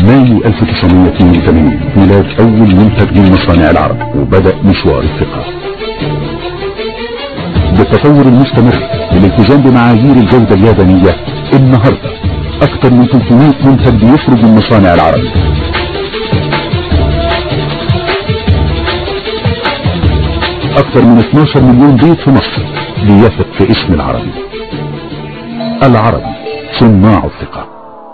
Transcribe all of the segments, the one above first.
مايو 1982 ميلاد أول منتج من مصانع العرب وبدأ مشوار الثقة بالتطور المستمر والالتزام بمعايير الجودة اليابانية النهاردة أكثر من 300 منتج بيخرج من مصانع العرب أكثر من 12 مليون بيت في مصر بيثق في اسم العربي العربي صناع الثقة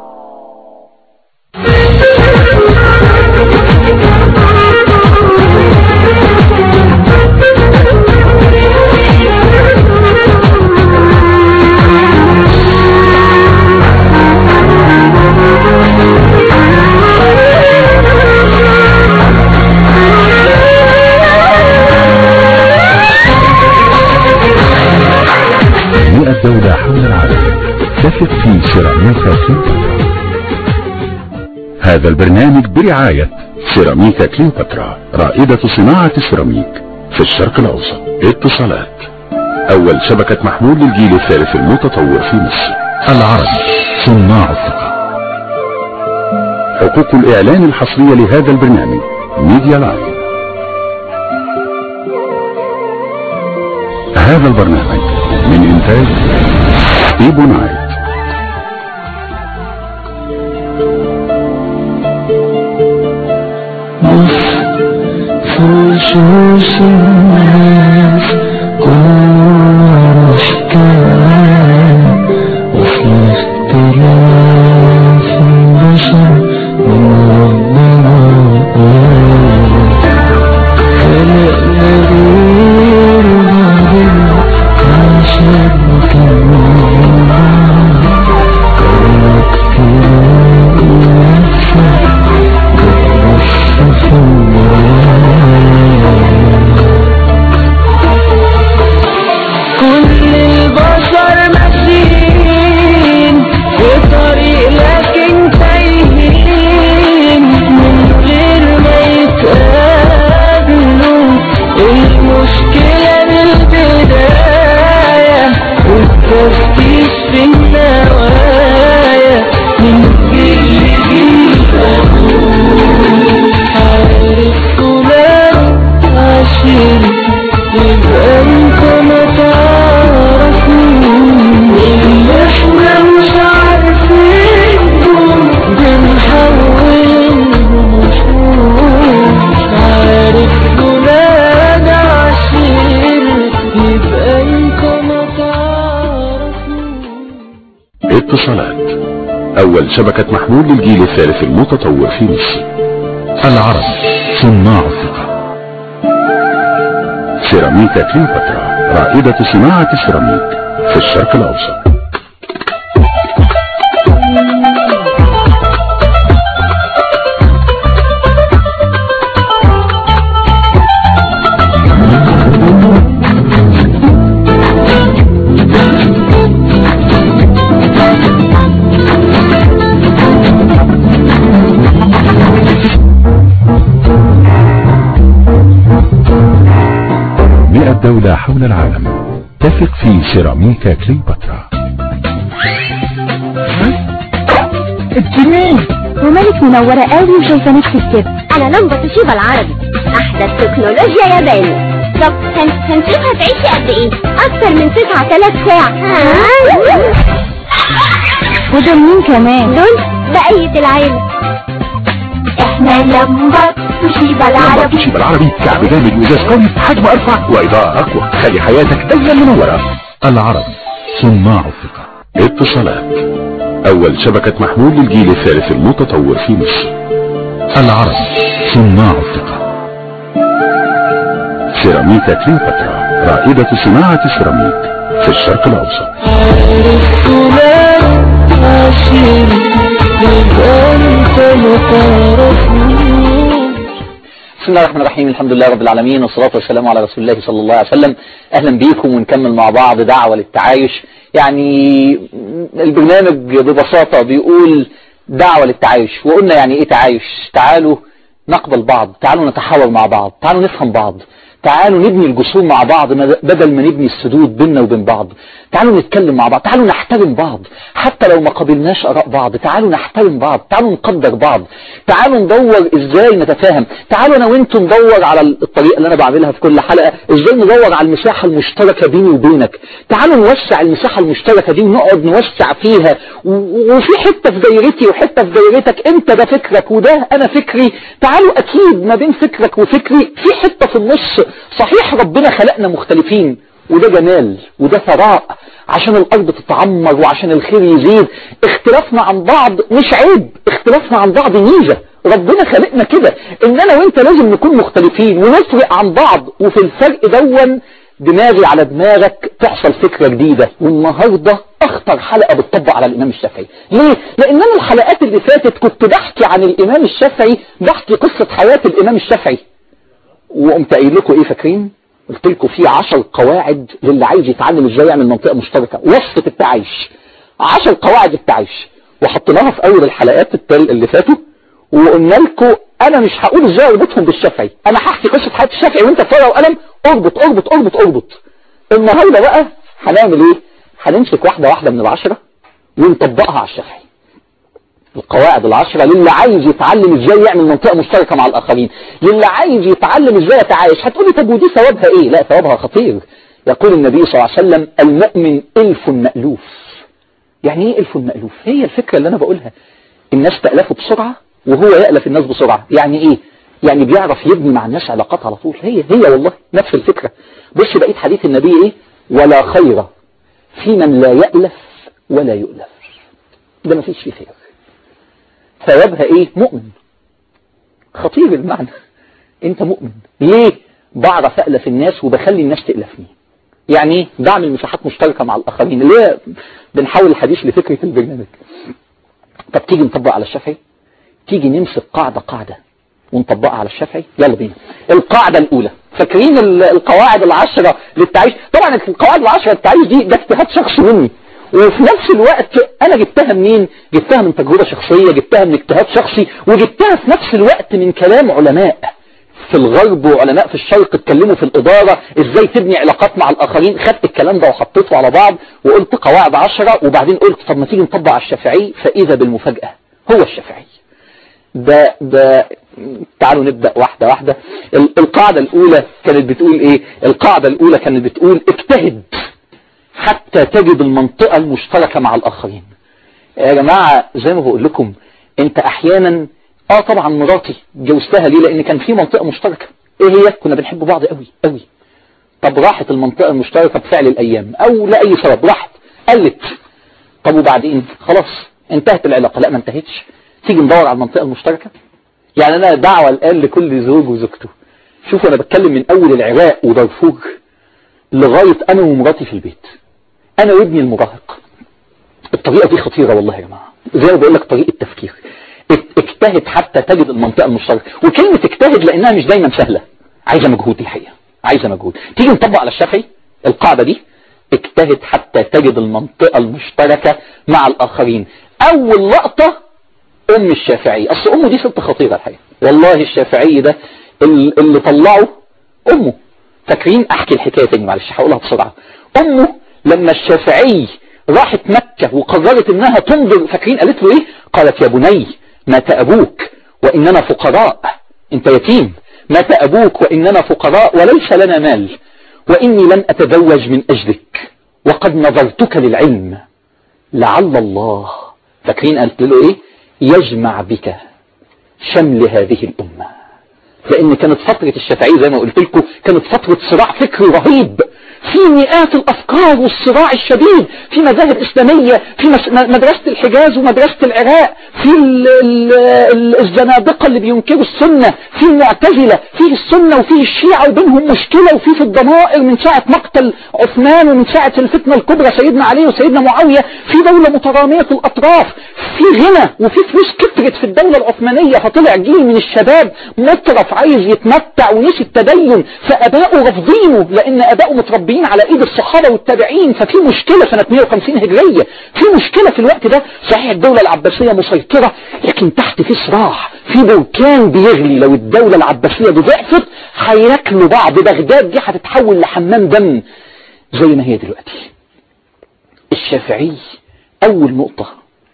مئة دولة حول العالم تثق في سيراميكا كليوباترا هذا البرنامج برعاية سيراميكا كليوباترا رائدة صناعة السيراميك في الشرق الأوسط اتصالات أول شبكة محمول للجيل الثالث المتطور في مصر العربي صناع الثقة حقوق الإعلان الحصرية لهذا البرنامج ميديا لاين هذا البرنامج من إنتاج إيبونايت وشوش الناس كل حكاية وفي اختلاف البشر من ربنا خلقنا غير بعضنا عشان نكمل قررت تلاقي نفسك كل البشر ماشيين في طريق لكن تايهين من غير ما يتقابلوا المشكلة من البداية والتفتيش في النوايا من غير عارف فلان عشير يبقى انت ما تعرفني اللي احنا مش عارفينهم بنحولهم وشوش عارف فلان عشير يبقى انت ما تعرفني اتصالات أول شبكة محمول للجيل الثالث المتطور في مصر العربي صناع الثقة سيراميكا كليوباترا رائدة صناعة السيراميك في الشرق الأوسط مئة دولة حول العالم تثق في سيراميكا كليوباترا الجنين ومالك منورة قوي وشايفة نفسك كده انا لمبة توشيبا العربي احدث تكنولوجيا ياباني طب هن- هنشوفها تعيشي قد ايه اكتر من 9000 ساعة ودول مين كمان دول بقية العيلة احنا لمبة توشيبا العربي توشيبا العربي كعب جامد وإزاز قوي حجم أرفع وإضاءة أقوى خلي حياتك دايما منورة العربي صناع الثقة اتصالات أول شبكة محمول للجيل الثالث المتطور في مصر العربي صناع الثقة سيراميكا كليوباترا رائدة صناعة السيراميك في الشرق الأوسط عارف فلان عشير يبقى انت ما تعرفني بسم الله الرحمن الرحيم الحمد لله رب العالمين والصلاة والسلام على رسول الله صلى الله عليه وسلم أهلا بيكم ونكمل مع بعض دعوة للتعايش يعني البرنامج ببساطة بيقول دعوة للتعايش وقلنا يعني ايه تعايش تعالوا نقبل بعض تعالوا نتحاور مع بعض تعالوا نفهم بعض تعالوا نبني الجسور مع بعض بدل ما نبني السدود بيننا وبين بعض تعالوا نتكلم مع بعض تعالوا نحترم بعض حتى لو ما قبلناش اراء بعض تعالوا نحترم بعض تعالوا نقدر بعض تعالوا ندور ازاي نتفاهم تعالوا انا وانتم ندور على الطريقه اللي انا بعملها في كل حلقه ازاي ندور على المساحه المشتركه بيني وبينك تعالوا نوسع المساحه المشتركه دي ونقعد نوسع فيها و- وفي حته في دايرتي وحته في دايرتك انت ده فكرك وده انا فكري تعالوا اكيد ما بين فكرك وفكري في حته في النص صحيح ربنا خلقنا مختلفين وده جمال وده ثراء عشان الارض تتعمر وعشان الخير يزيد اختلافنا عن بعض مش عيب اختلافنا عن بعض ميزه ربنا خلقنا كده ان انا وانت لازم نكون مختلفين ونفرق عن بعض وفي الفرق دون دماغي على دماغك تحصل فكرة جديدة والنهاردة اخطر حلقة بتطبق على الامام الشافعي ليه؟ لان انا الحلقات اللي فاتت كنت بحكي عن الامام الشافعي بحكي قصة حياة الامام الشافعي وقمت قايل لكم ايه فاكرين قلت لكم في عشر قواعد للي عايز يتعلم ازاي يعمل منطقة مشتركة وصفة التعايش عشر قواعد التعايش وحطيناها في اول الحلقات التل اللي فاتوا وقلنا لكم انا مش هقول ازاي اربطهم بالشافعي انا هحكي قصة حياة الشافعي وانت في ورقه وقلم اربط اربط اربط اربط النهارده بقى هنعمل ايه هنمسك واحدة واحدة من العشرة ونطبقها على الشافعي القواعد العشرة للي عايز يتعلم ازاي يعمل منطقة مشتركة مع الاخرين للي عايز يتعلم ازاي يتعايش هتقولي طب ودي ثوابها ايه لا ثوابها خطير يقول النبي صلى الله عليه وسلم المؤمن الف مألوف يعني ايه الف مألوف هي الفكرة اللي انا بقولها الناس تألفه بسرعة وهو يألف الناس بسرعة يعني ايه يعني بيعرف يبني مع الناس علاقات على طول هي هي والله نفس الفكرة بص بقيت حديث النبي ايه ولا خير في من لا يألف ولا يؤلف ده ما فيش فيه خير ثوابها ايه مؤمن خطير المعنى انت مؤمن ليه بعرف ألف الناس وبخلي الناس تألفني يعني ايه بعمل مساحات مشتركة مع الآخرين اللي هي بنحاول الحديث لفكرة البرنامج طب تيجي نطبق على الشافعي تيجي نمسك قاعدة قاعدة ونطبقها على الشافعي يلا بينا القاعدة الأولى فاكرين ال- القواعد العشرة للتعيش طبعا القواعد العشرة للتعيش دي ده اجتهاد شخصي مني وفي نفس الوقت انا جبتها منين جبتها من تجربة شخصية جبتها من اجتهاد شخصي وجبتها في نفس الوقت من كلام علماء في الغرب وعلماء في الشرق اتكلموا في الإدارة ازاي تبني علاقات مع الآخرين خدت الكلام ده وحطيته على بعض وقلت قواعد عشرة وبعدين قلت طب ما تيجي نطبق على الشافعي فإذا بالمفاجأة هو الشافعي ده ده تعالوا نبدأ واحدة واحدة ال- القاعدة الأولى كانت بتقول إيه القاعدة الأولى كانت بتقول اجتهد حتى تجد المنطقة المشتركة مع الآخرين يا جماعة زي ما بقول لكم انت احيانا اه طبعا مراتي جوزتها ليه لان كان في منطقة مشتركة ايه هي كنا بنحب بعض قوي قوي طب راحت المنطقة المشتركة بفعل الايام او لأي سبب راحت قلت طب وبعدين خلاص انتهت العلاقة لا ما انتهتش تيجي ندور على المنطقة المشتركة يعني انا دعوة الان لكل زوج وزوجته شوفوا انا بتكلم من اول العراق ودارفور لغاية انا ومراتي في البيت انا وابني المراهق الطريقة دي خطيرة والله يا جماعة زي ما بقول لك طريقة تفكير ات- اجتهد حتى تجد المنطقة المشتركة وكلمة اجتهد لانها مش دايما سهلة عايزة مجهود دي الحقيقة عايزة مجهود تيجي نطبق على الشافعي القاعدة دي اجتهد حتى تجد المنطقة المشتركة مع الاخرين اول لقطة ام الشافعي اصل امه دي ست خطيرة الحقيقة والله الشافعي ده ال- اللي طلعه امه فاكرين احكي الحكاية تاني معلش هقولها بسرعة امه لما الشافعي راحت مكة وقررت انها تنظر فاكرين قالت له ايه قالت يا بني مات ابوك واننا فقراء انت يتيم مات ابوك واننا فقراء وليس لنا مال واني لن اتزوج من اجلك وقد نظرتك للعلم لعل الله فاكرين قالت له ايه يجمع بك شمل هذه الامه لان كانت فترة الشافعية زي ما قلت لكم كانت فترة صراع فكري رهيب في مئات الافكار والصراع الشديد في مذاهب اسلامية في مس- م- مدرسة الحجاز ومدرسة العراق في ال ال ال الزنادقة اللي بينكروا السنة في المعتزلة في السنة وفي الشيعة وبينهم مشكلة وفي في الضمائر من ساعة مقتل عثمان ومن ساعة الفتنة الكبرى سيدنا علي وسيدنا معاوية في دولة مترامية الاطراف في غنى وفي فلوس كترت في الدولة العثمانية فطلع جيل من الشباب مترف عايز يتمتع ونسي التدين فابائه رافضينه لان ابائه متربيين متربيين على ايد الصحابة والتابعين ففي مشكلة سنة 150 هجرية في مشكلة في الوقت ده صحيح الدولة العباسية مسيطرة لكن تحت في صراع في بركان بيغلي لو الدولة العباسية دي ضعفت هياكلوا بعض بغداد دي هتتحول لحمام دم زي ما هي دلوقتي الشافعي اول نقطة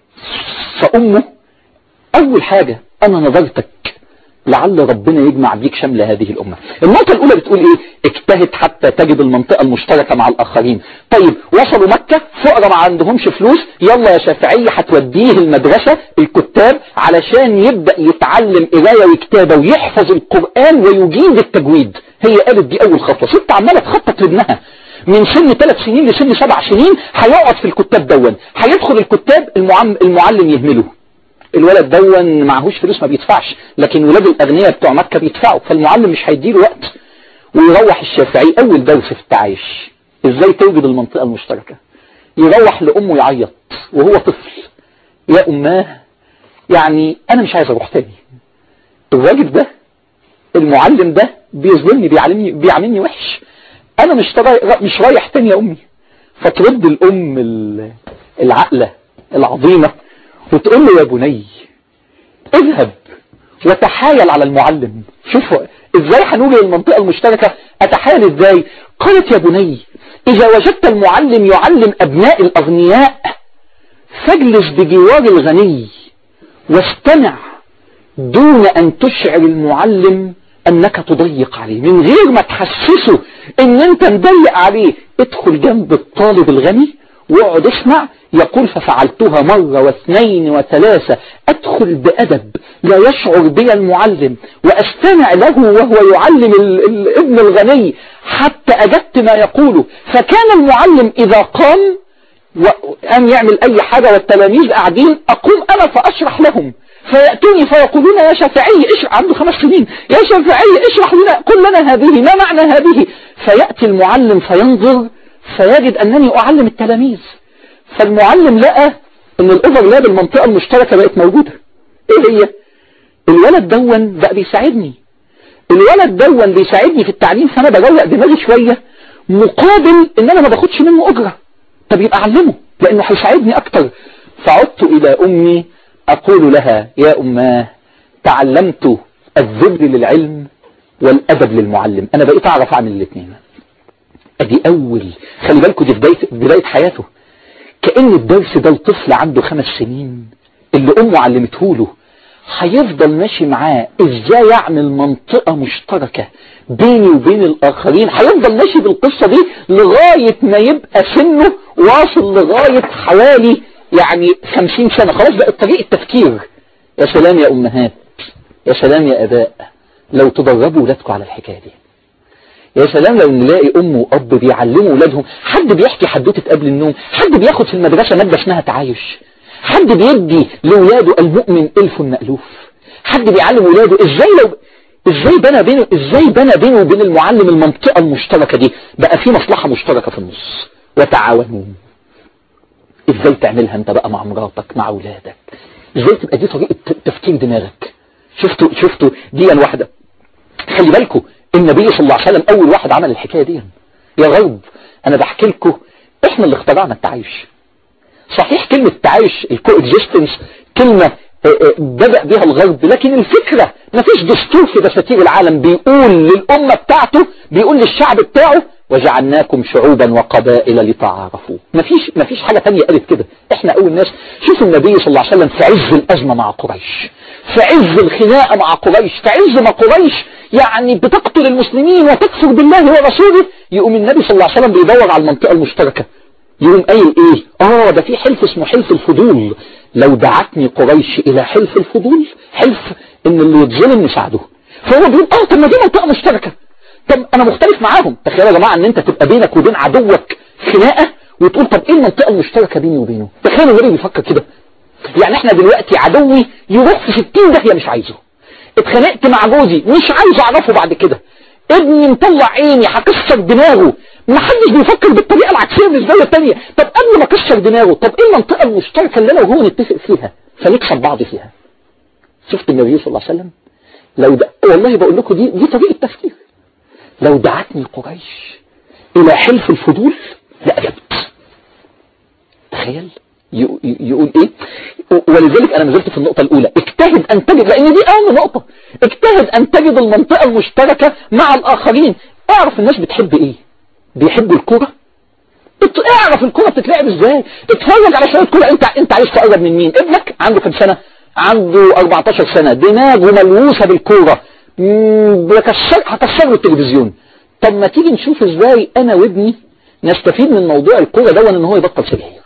فامه اول حاجة انا نظرتك لعل ربنا يجمع بيك شمل هذه الأمة النقطة الأولى بتقول إيه اجتهد حتى تجد المنطقة المشتركة مع الآخرين طيب وصلوا مكة فقراء ما عندهمش فلوس يلا يا شافعية هتوديه المدرسة الكتاب علشان يبدأ يتعلم قراية وكتابة ويحفظ القرآن ويجيد التجويد هي قالت دي أول خطوة ست عمالة تخطط لابنها من سن ثلاث سنين لسن سبع سنين هيقعد في الكتاب دون هيدخل الكتاب المعم- المعلم يهمله الولد دون معهوش فلوس ما بيدفعش لكن ولاد الاغنياء بتوع مكه بيدفعوا فالمعلم مش هيديله وقت ويروح الشافعي اول درس في التعايش ازاي توجد المنطقه المشتركه يروح لامه يعيط وهو طفل يا اماه يعني انا مش عايز اروح تاني الراجل ده المعلم ده بيظلمني بيعلمني بيعاملني وحش انا مش طبع- مش رايح تاني يا امي فترد الام ال- العقله العظيمه وتقول له يا بني اذهب وتحايل على المعلم شوفوا ازاي هنوجد المنطقة المشتركة اتحايل ازاي قالت يا بني اذا وجدت المعلم يعلم ابناء الاغنياء فاجلس بجوار الغني واستمع دون ان تشعر المعلم انك تضيق عليه من غير ما تحسسه ان انت مضيق عليه ادخل جنب الطالب الغني واقعد اسمع يقول ففعلتها مرة واثنين وثلاثة ادخل بأدب لا يشعر بي المعلم واستمع له وهو يعلم ال- ال- ابن الغني حتى اجدت ما يقوله فكان المعلم اذا قام وأن يعمل أي حاجة والتلاميذ قاعدين أقوم أنا فأشرح لهم فيأتوني فيقولون يا شافعي اشرح عنده خمس سنين يا شافعي اشرح لنا قل لنا هذه ما معنى هذه فيأتي المعلم فينظر فيجد أنني أعلم التلاميذ فالمعلم لقى أن الأوفرلاب المنطقة المشتركة بقت موجودة إيه هي؟ الولد دون بقى بيساعدني الولد دون بيساعدني في التعليم فأنا بروق دماغي شوية مقابل ان انا ما باخدش منه اجرة طب يبقى علمه لانه هيساعدني اكتر فعدت الى امي اقول لها يا اماه تعلمت الذل للعلم والادب للمعلم انا بقيت اعرف اعمل الاثنين ادي اول خلي بالكم دي بداية, بداية حياته كأن الدرس ده الطفل عنده خمس سنين اللي امه علمته له هيفضل ماشي معاه ازاي يعمل منطقة مشتركة بيني وبين الاخرين هيفضل ماشي بالقصة دي لغاية ما يبقى سنه واصل لغاية حوالي يعني خمسين سنة خلاص بقى طريقة التفكير يا سلام يا امهات يا سلام يا اباء لو تدربوا ولادكم على الحكاية دي يا سلام لو نلاقي ام واب بيعلموا اولادهم حد بيحكي حدوته قبل النوم حد بياخد في المدرسة مادة اسمها تعايش حد بيدي لاولاده المؤمن الف مألوف حد بيعلم اولاده ازاي لو ازاي بنى بينه ازاي بنى بينه وبين المعلم المنطقة المشتركة دي بقى في مصلحة مشتركة في النص وتعاونوا ازاي تعملها انت بقى مع مراتك مع اولادك ازاي تبقى دي طريقة تفكير دماغك شفتوا شفتوا دي واحدة خلي بالكم النبي صلى الله عليه وسلم اول واحد عمل الحكاية دي يا غرب انا بحكي لكم احنا اللي اخترعنا التعايش صحيح كلمة تعايش الكو اكزيستنس كلمة بدأ بها الغرب لكن الفكرة مفيش دستور في دساتير العالم بيقول للأمة بتاعته بيقول للشعب بتاعه وجعلناكم شعوبا وقبائل لتعارفوا مفيش مفيش حاجة تانية قالت كده احنا اول ناس شوفوا النبي صلى الله عليه وسلم في عز الأزمة مع قريش في عز الخناقة مع قريش في عز ما قريش يعني بتقتل المسلمين وتكفر بالله ورسوله يقوم النبي صلى الله عليه وسلم بيدور على المنطقة المشتركة يقوم قايل ايه اه ده في حلف اسمه حلف الفضول لو دعتني قريش الى حلف الفضول حلف ان اللي يتظلم نساعده فهو بيقول اه طب ما دي منطقه مشتركه طب انا مختلف معاهم تخيلوا يا جماعه ان انت تبقى بينك وبين عدوك خناقه وتقول طب ايه المنطقه المشتركه بيني وبينه تخيلوا الراجل بيفكر كده يعني احنا دلوقتي عدوي يروح في 60 داهيه مش عايزه اتخانقت مع جوزي مش عايز اعرفه بعد كده ابني مطلع عيني هكسر دماغه ما حدش بيفكر بالطريقه العكسيه من الزاويه الثانيه طب قبل ما اكسر دماغه طب ايه المنطقه المشتركه اللي انا وهو نتفق فيها فنكسب بعض فيها شفت النبي صلى الله عليه وسلم لو د... والله بقول لكم دي دي طريقه تفكير لو دعتني قريش الى حلف الفضول لاجبت تخيل ي- ي- يقول ايه ولذلك انا نزلت في النقطة الاولى اجتهد ان تجد لان دي اهم نقطة اجتهد ان تجد المنطقة المشتركة مع الاخرين اعرف الناس بتحب ايه بيحبوا الكرة ات- اعرف الكرة بتتلعب ازاي اتفرج على شوية كرة انت انت عايز تقرب من مين ابنك عنده كام سنة عنده 14 سنة دماغه ملوثة بالكورة مم، بكسر هكسر له التلفزيون طب ما تيجي نشوف ازاي انا وابني نستفيد من موضوع الكورة دون ان هو يبطل سجاير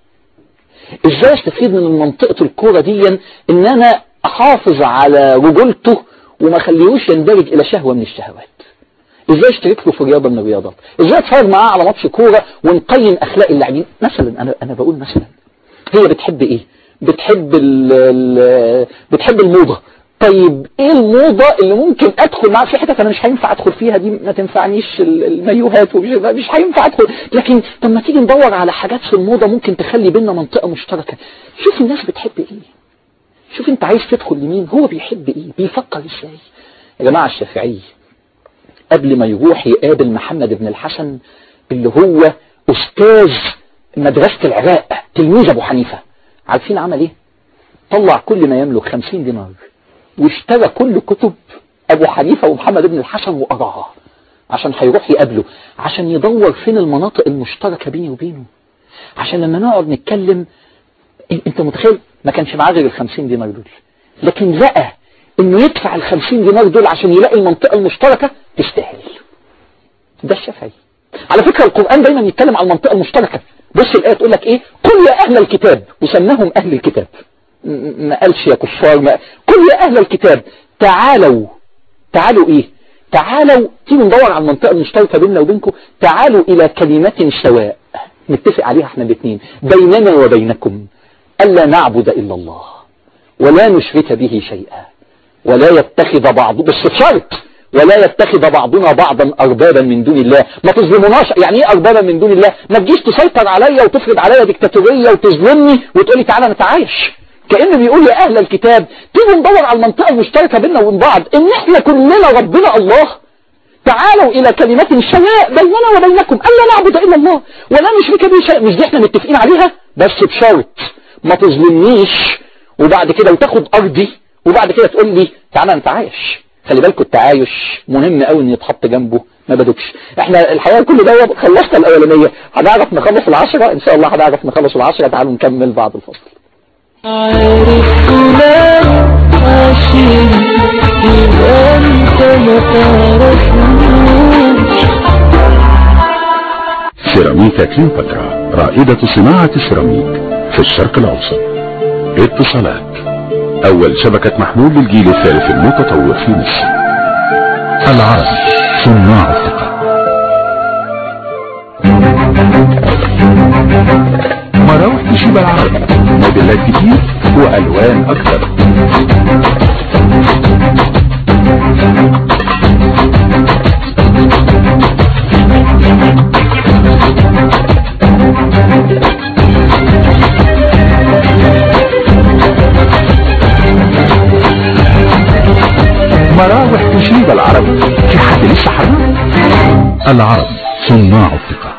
ازاي استفيد من منطقة الكورة دي ان انا احافظ على رجولته وما خليهوش يندرج الى شهوة من الشهوات ازاي اشترك له في رياضة من الرياضات ازاي اتفرج معاه على ماتش كورة ونقيم اخلاق اللاعبين مثلا انا انا بقول مثلا هي بتحب ايه بتحب ال ال بتحب الموضة طيب ايه الموضة اللي ممكن ادخل معاها في حتت انا مش هينفع ادخل فيها دي ما تنفعنيش ال- المايوهات ومش مش هينفع ادخل لكن طب ما تيجي ندور على حاجات في الموضة ممكن تخلي بينا منطقة مشتركة شوف الناس بتحب ايه شوف انت عايز تدخل لمين هو بيحب ايه بيفكر ازاي يا جماعة الشافعي قبل ما يروح يقابل محمد بن الحسن اللي هو استاذ مدرسة العراق تلميذ ابو حنيفة عارفين عمل ايه طلع كل ما يملك خمسين دينار واشترى كل كتب ابو حنيفة ومحمد بن الحسن وقراها عشان هيروح يقابله عشان يدور فين المناطق المشتركة بيني وبينه عشان لما نقعد نتكلم إن- انت متخيل ما كانش معاه غير ال 50 دينار دول لكن لقى انه يدفع ال 50 دينار دول عشان يلاقي المنطقة المشتركة تستاهل ده الشافعي على فكرة القرآن دايما يتكلم عن المنطقة المشتركة بص الآية تقول لك ايه قل يا أهل الكتاب وسماهم أهل الكتاب م- م- ما قالش يا كفار ما قل يا أهل الكتاب تعالوا تعالوا ايه تعالوا تيجوا ندور على المنطقة المشتركة بيننا وبينكم تعالوا إلى كلمة سواء نتفق عليها احنا الاثنين بيننا وبينكم ألا نعبد إلا الله ولا نشرك به شيئا ولا يتخذ بعض بس بشرط ولا يتخذ بعضنا بعضا أربابا من دون الله ما تظلموناش يعني ايه أربابا من دون الله ما تجيش تسيطر عليا وتفرض عليا ديكتاتورية وتظلمني وتقولي تعالى نتعايش كأنه بيقول يا أهل الكتاب تيجوا ندور على المنطقة المشتركة بيننا وبين بعض إن إحنا كلنا ربنا الله تعالوا إلى كلمة سواء بيننا وبينكم ألا نعبد إلا الله ولا نشرك به شيء مش دي إحنا متفقين عليها بس بشرط ما تظلمنيش وبعد كده وتاخد أرضي وبعد كده تقول لي تعالى نتعايش خلي بالكوا التعايش مهم قوي ان يتحط جنبه ما بدكش احنا الحقيقه كل ده خلصنا الاولانيه هنعرف نخلص العشره ان شاء الله هنعرف نخلص العشره تعالوا نكمل بعد الفصل عارف فلان عشير يبقى انت ما تعرفوش سيراميكا كليوباترا رائدة صناعة السيراميك في الشرق الأوسط اتصالات أول شبكة محمول للجيل الثالث المتطور في مصر العرب صناع الثقة مراوح تشيب العربي موديلات كتير وألوان أكثر مراوح تشيب العربي في حد لسه حرام العرب صناع الثقة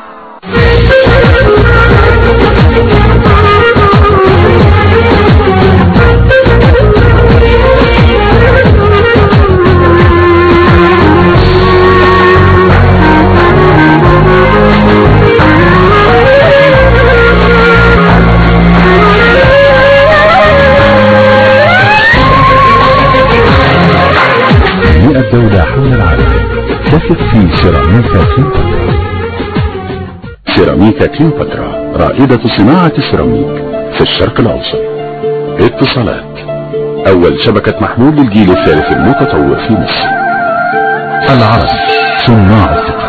مئة دولة حول العالم تثق في سيراميكا كليوباترا سيراميكا كليوباترا رائدة صناعة السيراميك في الشرق الأوسط اتصالات أول شبكة محمول للجيل الثالث المتطور في مصر العرب صناع الثقة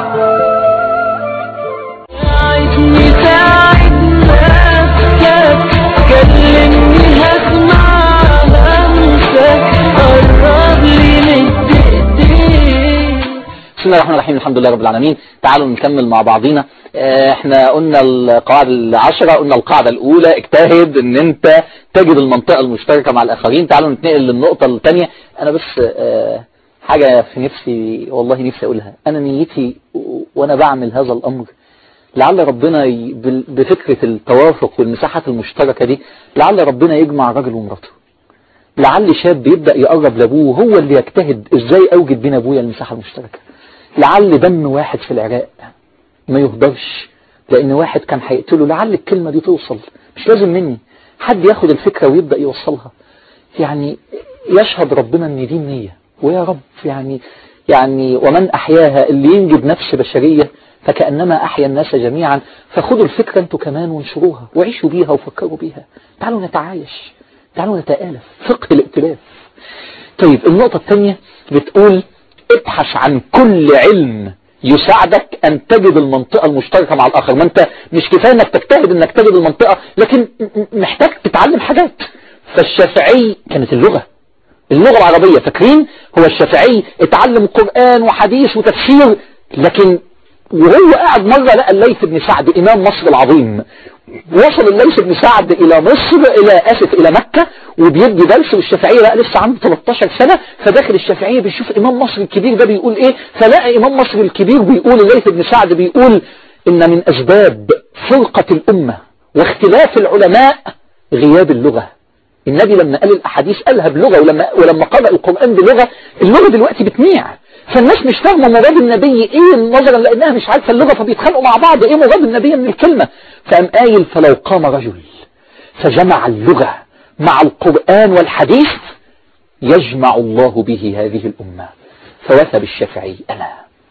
ساعدني ساعد نفسك كلمني هسمع همسك قرب لي مد ايديك بسم الله الرحمن الرحيم الحمد لله رب العالمين تعالوا نكمل مع بعضينا آه، احنا قلنا القواعد العشرة قلنا القاعدة الأولى اجتهد ان انت تجد المنطقة المشتركة مع الآخرين تعالوا نتنقل للنقطة الثانية أنا بس آه، حاجة في نفسي والله نفسي أقولها أنا نيتي و- وأنا بعمل هذا الأمر لعل ربنا ي- بال- بفكرة التوافق والمساحات المشتركة دي لعل ربنا يجمع راجل ومراته لعل شاب يبدأ يقرب لأبوه هو اللي يجتهد إزاي أوجد بين أبويا المساحة المشتركة لعل دم واحد في العراق ما يهدرش لأن واحد كان هيقتله لعل الكلمة دي توصل مش لازم مني حد ياخد الفكرة ويبدأ يوصلها يعني يشهد ربنا ان دي النية ويا رب يعني يعني ومن احياها اللي ينجب نفس بشرية فكأنما احيا الناس جميعا فخدوا الفكرة انتوا كمان وانشروها وعيشوا بيها وفكروا بيها تعالوا نتعايش تعالوا نتآلف فقه الائتلاف طيب النقطة الثانية بتقول ابحث عن كل علم يساعدك ان تجد المنطقة المشتركة مع الاخر ما انت مش كفاية انك تجتهد انك تجد المنطقة لكن م- م- محتاج تتعلم حاجات فالشافعي كانت اللغة اللغة العربية فاكرين هو الشافعي اتعلم قرآن وحديث وتفسير لكن وهو قاعد مرة لقى الليث بن سعد إمام مصر العظيم وصل الليث بن سعد إلى مصر إلى آسف إلى مكة وبيدي درس والشافعية بقى لسه عنده 13 سنة فداخل الشافعية بيشوف إمام مصر الكبير ده بيقول إيه فلاقى إمام مصر الكبير بيقول الليث بن سعد بيقول إن من أسباب فرقة الأمة واختلاف العلماء غياب اللغة النبي لما قال الأحاديث قالها بلغة ولما, ولما قرأ القرآن بلغة اللغة دلوقتي بتميع فالناس مش فاهمة مراد النبي ايه نظرا لانها مش عارفة اللغة فبيتخانقوا مع بعض ايه مراد النبي من الكلمة فقام قايل فلو قام رجل فجمع اللغة مع القرآن والحديث يجمع الله به هذه الأمة فوثب الشافعي أنا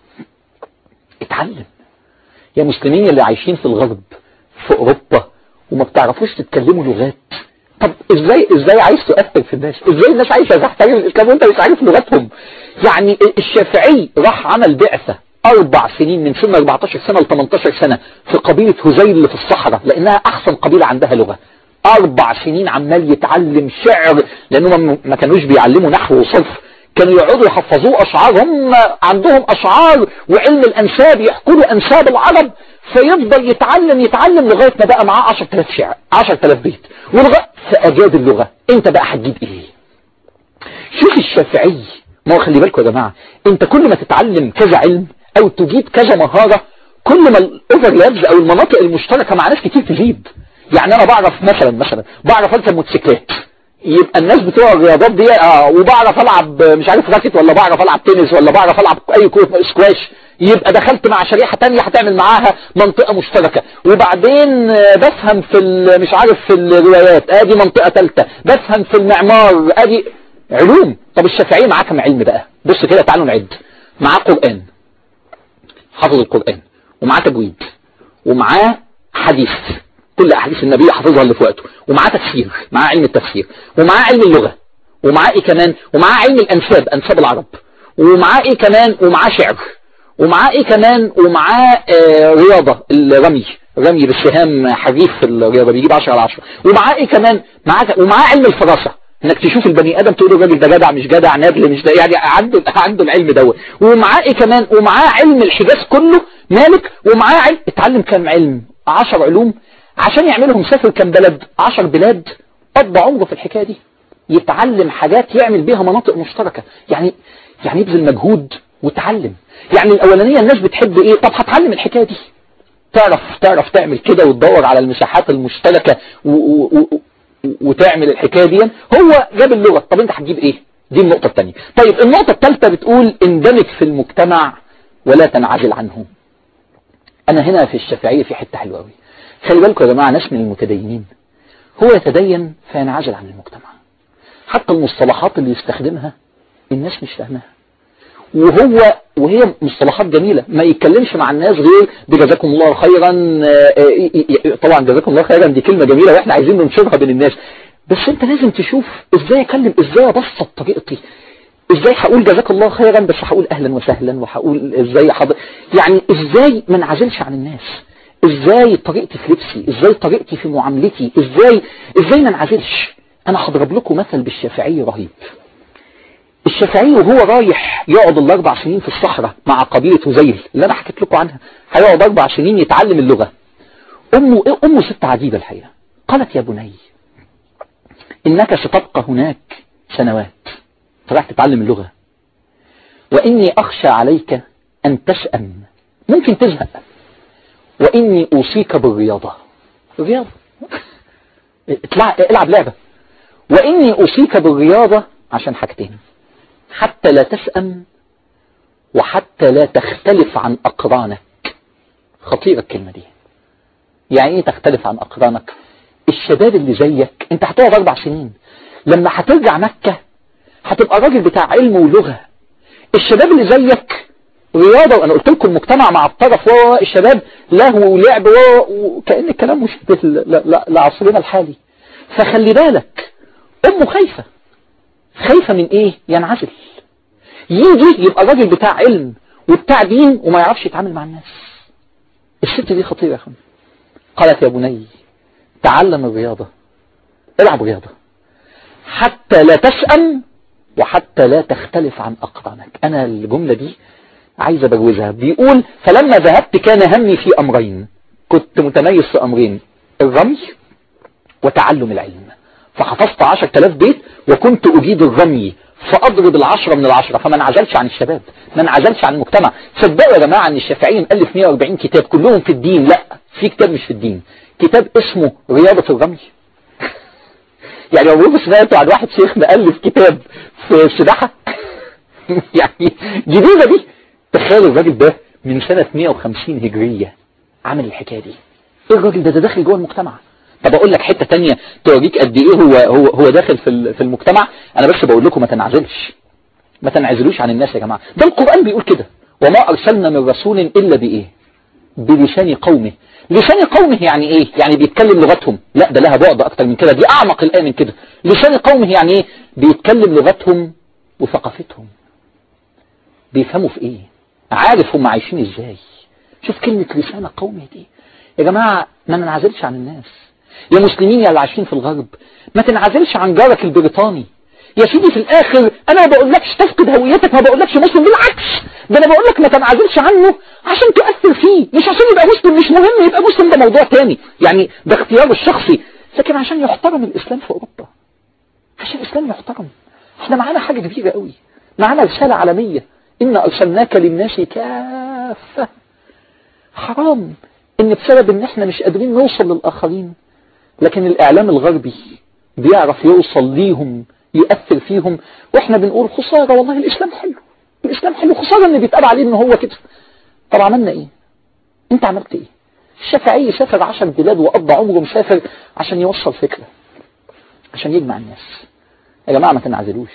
اتعلم يا مسلمين اللي عايشين في الغرب في أوروبا وما بتعرفوش تتكلموا لغات طب ازاي ازاي عايز تؤثر في الناس ازاي الناس عايشه تحترم الاسلام وانت مش عارف لغتهم يعني الشافعي راح عمل بعثه اربع سنين من سن 14 سنه ل 18 سنه في قبيله هذيل اللي في الصحراء لانها احسن قبيله عندها لغه اربع سنين عمال يتعلم شعر لانهم ما كانوش بيعلموا نحو وصرف كانوا يقعدوا يحفظوه اشعار هم عندهم اشعار وعلم الانساب يحكوا له انساب العرب فيفضل يتعلم يتعلم لغايه ما بقى معاه 10000 شعر 10000 بيت ولغايه فاجاد اللغه انت بقى هتجيب ايه شوف الشافعي ما هو خلي بالكم يا جماعه انت كل ما تتعلم كذا علم او تجيب كذا مهاره كل ما الاوفرلابز او المناطق المشتركه مع ناس كتير تزيد يعني انا بعرف مثلا مثلا بعرف اركب موتوسيكلات يبقى الناس بتوع الرياضات دي آه وبعرف العب مش عارف راكت ولا بعرف العب تنس ولا بعرف العب اي كوره سكواش يبقى دخلت مع شريحة تانية هتعمل معاها منطقة مشتركة وبعدين بفهم في مش عارف في الروايات ادي منطقة تالتة بفهم في المعمار ادي علوم طب الشافعية معاه كم علم بقى بص كده تعالوا نعد معاه قرآن حافظ القرآن ومعاه تجويد ومعاه حديث كل احاديث النبي حافظها اللي في وقته ومعاه تفسير معاه علم التفسير ومعاه علم اللغة ومعاه ايه كمان ومعاه علم الانساب انساب العرب ومعاه ايه كمان ومعاه شعر ومعاه ايه كمان ومعاه آه رياضة الرمي رمي بالسهام حريف في الرياضة بيجيب 10 على 10 ومعاه ايه كمان معاه ومعاه علم الفراسة انك تشوف البني ادم تقول الراجل ده جدع مش جدع نادل مش ده يعني عنده عنده العلم دوت ومعاه ايه كمان ومعاه علم الحجاز كله مالك ومعاه علم اتعلم كام علم 10 علوم عشان يعملهم سافر كام بلد 10 بلاد قضى عمره في الحكايه دي يتعلم حاجات يعمل بيها مناطق مشتركه يعني يعني يبذل مجهود وتعلم يعني الاولانيه الناس بتحب ايه طب هتعلم الحكايه دي تعرف تعرف تعمل كده وتدور على المساحات المشتركه و و و وتعمل الحكايه دي هو جاب اللغه طب انت هتجيب ايه دي النقطه الثانيه طيب النقطه الثالثه بتقول اندمج في المجتمع ولا تنعزل عنه انا هنا في الشافعيه في حته حلوه قوي خلي بالكم يا جماعه ناس من المتدينين هو يتدين فينعزل عن المجتمع حتى المصطلحات اللي يستخدمها الناس مش فاهماها وهو وهي مصطلحات جميلة ما يتكلمش مع الناس غير بجزاكم الله خيرا طبعا جزاكم الله خيرا دي كلمة جميلة واحنا عايزين ننشرها بين الناس بس انت لازم تشوف ازاي اكلم ازاي ابسط طريقتي ازاي هقول جزاك الله خيرا بس هقول اهلا وسهلا وهقول ازاي حضر يعني ازاي ما انعزلش عن الناس ازاي طريقتي في لبسي ازاي طريقتي في معاملتي ازاي ازاي ما انعزلش انا هضرب لكم مثل بالشافعي رهيب الشافعي وهو رايح يقعد الاربع سنين في الصحراء مع قبيلة هزيل اللي انا حكيت لكم عنها هيقعد اربع سنين يتعلم اللغة امه امه ست عجيبة الحقيقة قالت يا بني انك ستبقى هناك سنوات فراح تتعلم اللغة وإني أخشى عليك أن تسأم ممكن تزهق وإني أوصيك بالرياضة الرياضة اطلع- العب لعبة وإني أوصيك بالرياضة عشان حاجتين حتى لا تسأم وحتى لا تختلف عن أقرانك خطيرة الكلمة دي يعني ايه تختلف عن أقرانك الشباب اللي زيك انت هتقعد أربع سنين لما هترجع مكة هتبقى راجل بتاع علم ولغة الشباب اللي زيك رياضة وأنا قلت لكم مجتمع مع الطرف و الشباب لهو ولعب و- وكأن الكلام مشبه ل- ل- لعصرنا الحالي فخلي بالك أمه خايفة خايفة من إيه ينعزل يجي يبقى راجل بتاع علم وبتاع دين وما يعرفش يتعامل مع الناس الست دي خطيرة يا أخوان قالت يا بني تعلم الرياضة العب رياضة حتى لا تسأم وحتى لا تختلف عن أقرانك أنا الجملة دي عايز أبروزها بيقول فلما ذهبت كان همي في أمرين كنت متميز في أمرين الرمي وتعلم العلم فحفظت عشر تلاف بيت وكنت أجيد الرمي فأضرب العشرة من العشرة فما انعزلش عن الشباب ما انعزلش عن المجتمع صدقوا يا جماعة أن الشافعي مؤلف 140 كتاب كلهم في الدين لا في كتاب مش في الدين كتاب اسمه رياضة الرمي يعني لو بص سمعتوا عن واحد شيخ مؤلف كتاب في السباحة يعني جديدة دي تخيل الراجل ده من سنة 150 هجرية عمل الحكاية دي ايه الراجل ده ده داخل جوه المجتمع طب اقول لك حتة تانية توريك قد ايه هو هو هو داخل في ال- في المجتمع انا بس بقول لكم ما تنعزلش ما تنعزلوش عن الناس يا جماعة ده القرآن بيقول كده وما ارسلنا من رسول الا بايه بلسان قومه لسان قومه يعني ايه يعني بيتكلم لغتهم لا ده لها بعد اكتر من كده دي اعمق الايه من كده لسان قومه يعني ايه بيتكلم لغتهم وثقافتهم بيفهموا في ايه عارف هم عايشين ازاي شوف كلمة لسان قومه دي يا جماعة ما ننعزلش عن الناس يا مسلمين يا اللي عايشين في الغرب ما تنعزلش عن جارك البريطاني يا سيدي في الاخر انا ما بقولكش تفقد هويتك ما بقولكش مسلم بالعكس ده انا بقولك ما تنعزلش عنه عشان تؤثر فيه مش عشان يبقى مسلم مش مهم يبقى مسلم ده موضوع تاني يعني ده اختياره الشخصي لكن عشان يحترم الاسلام في اوروبا عشان الاسلام يحترم احنا معانا حاجة كبيرة قوي معانا رسالة عالمية إن أرسلناك للناس كافة حرام إن بسبب إن إحنا مش قادرين نوصل للآخرين لكن الإعلام الغربي بيعرف يوصل ليهم يؤثر فيهم وإحنا بنقول خسارة والله الإسلام حلو الإسلام حلو خسارة إن بيتقال عليه إن هو كده طب عملنا إيه أنت عملت إيه الشافعي سافر عشر بلاد وقضى عمره مسافر عشان يوصل فكرة عشان يجمع الناس يا جماعة ما تنعزلوش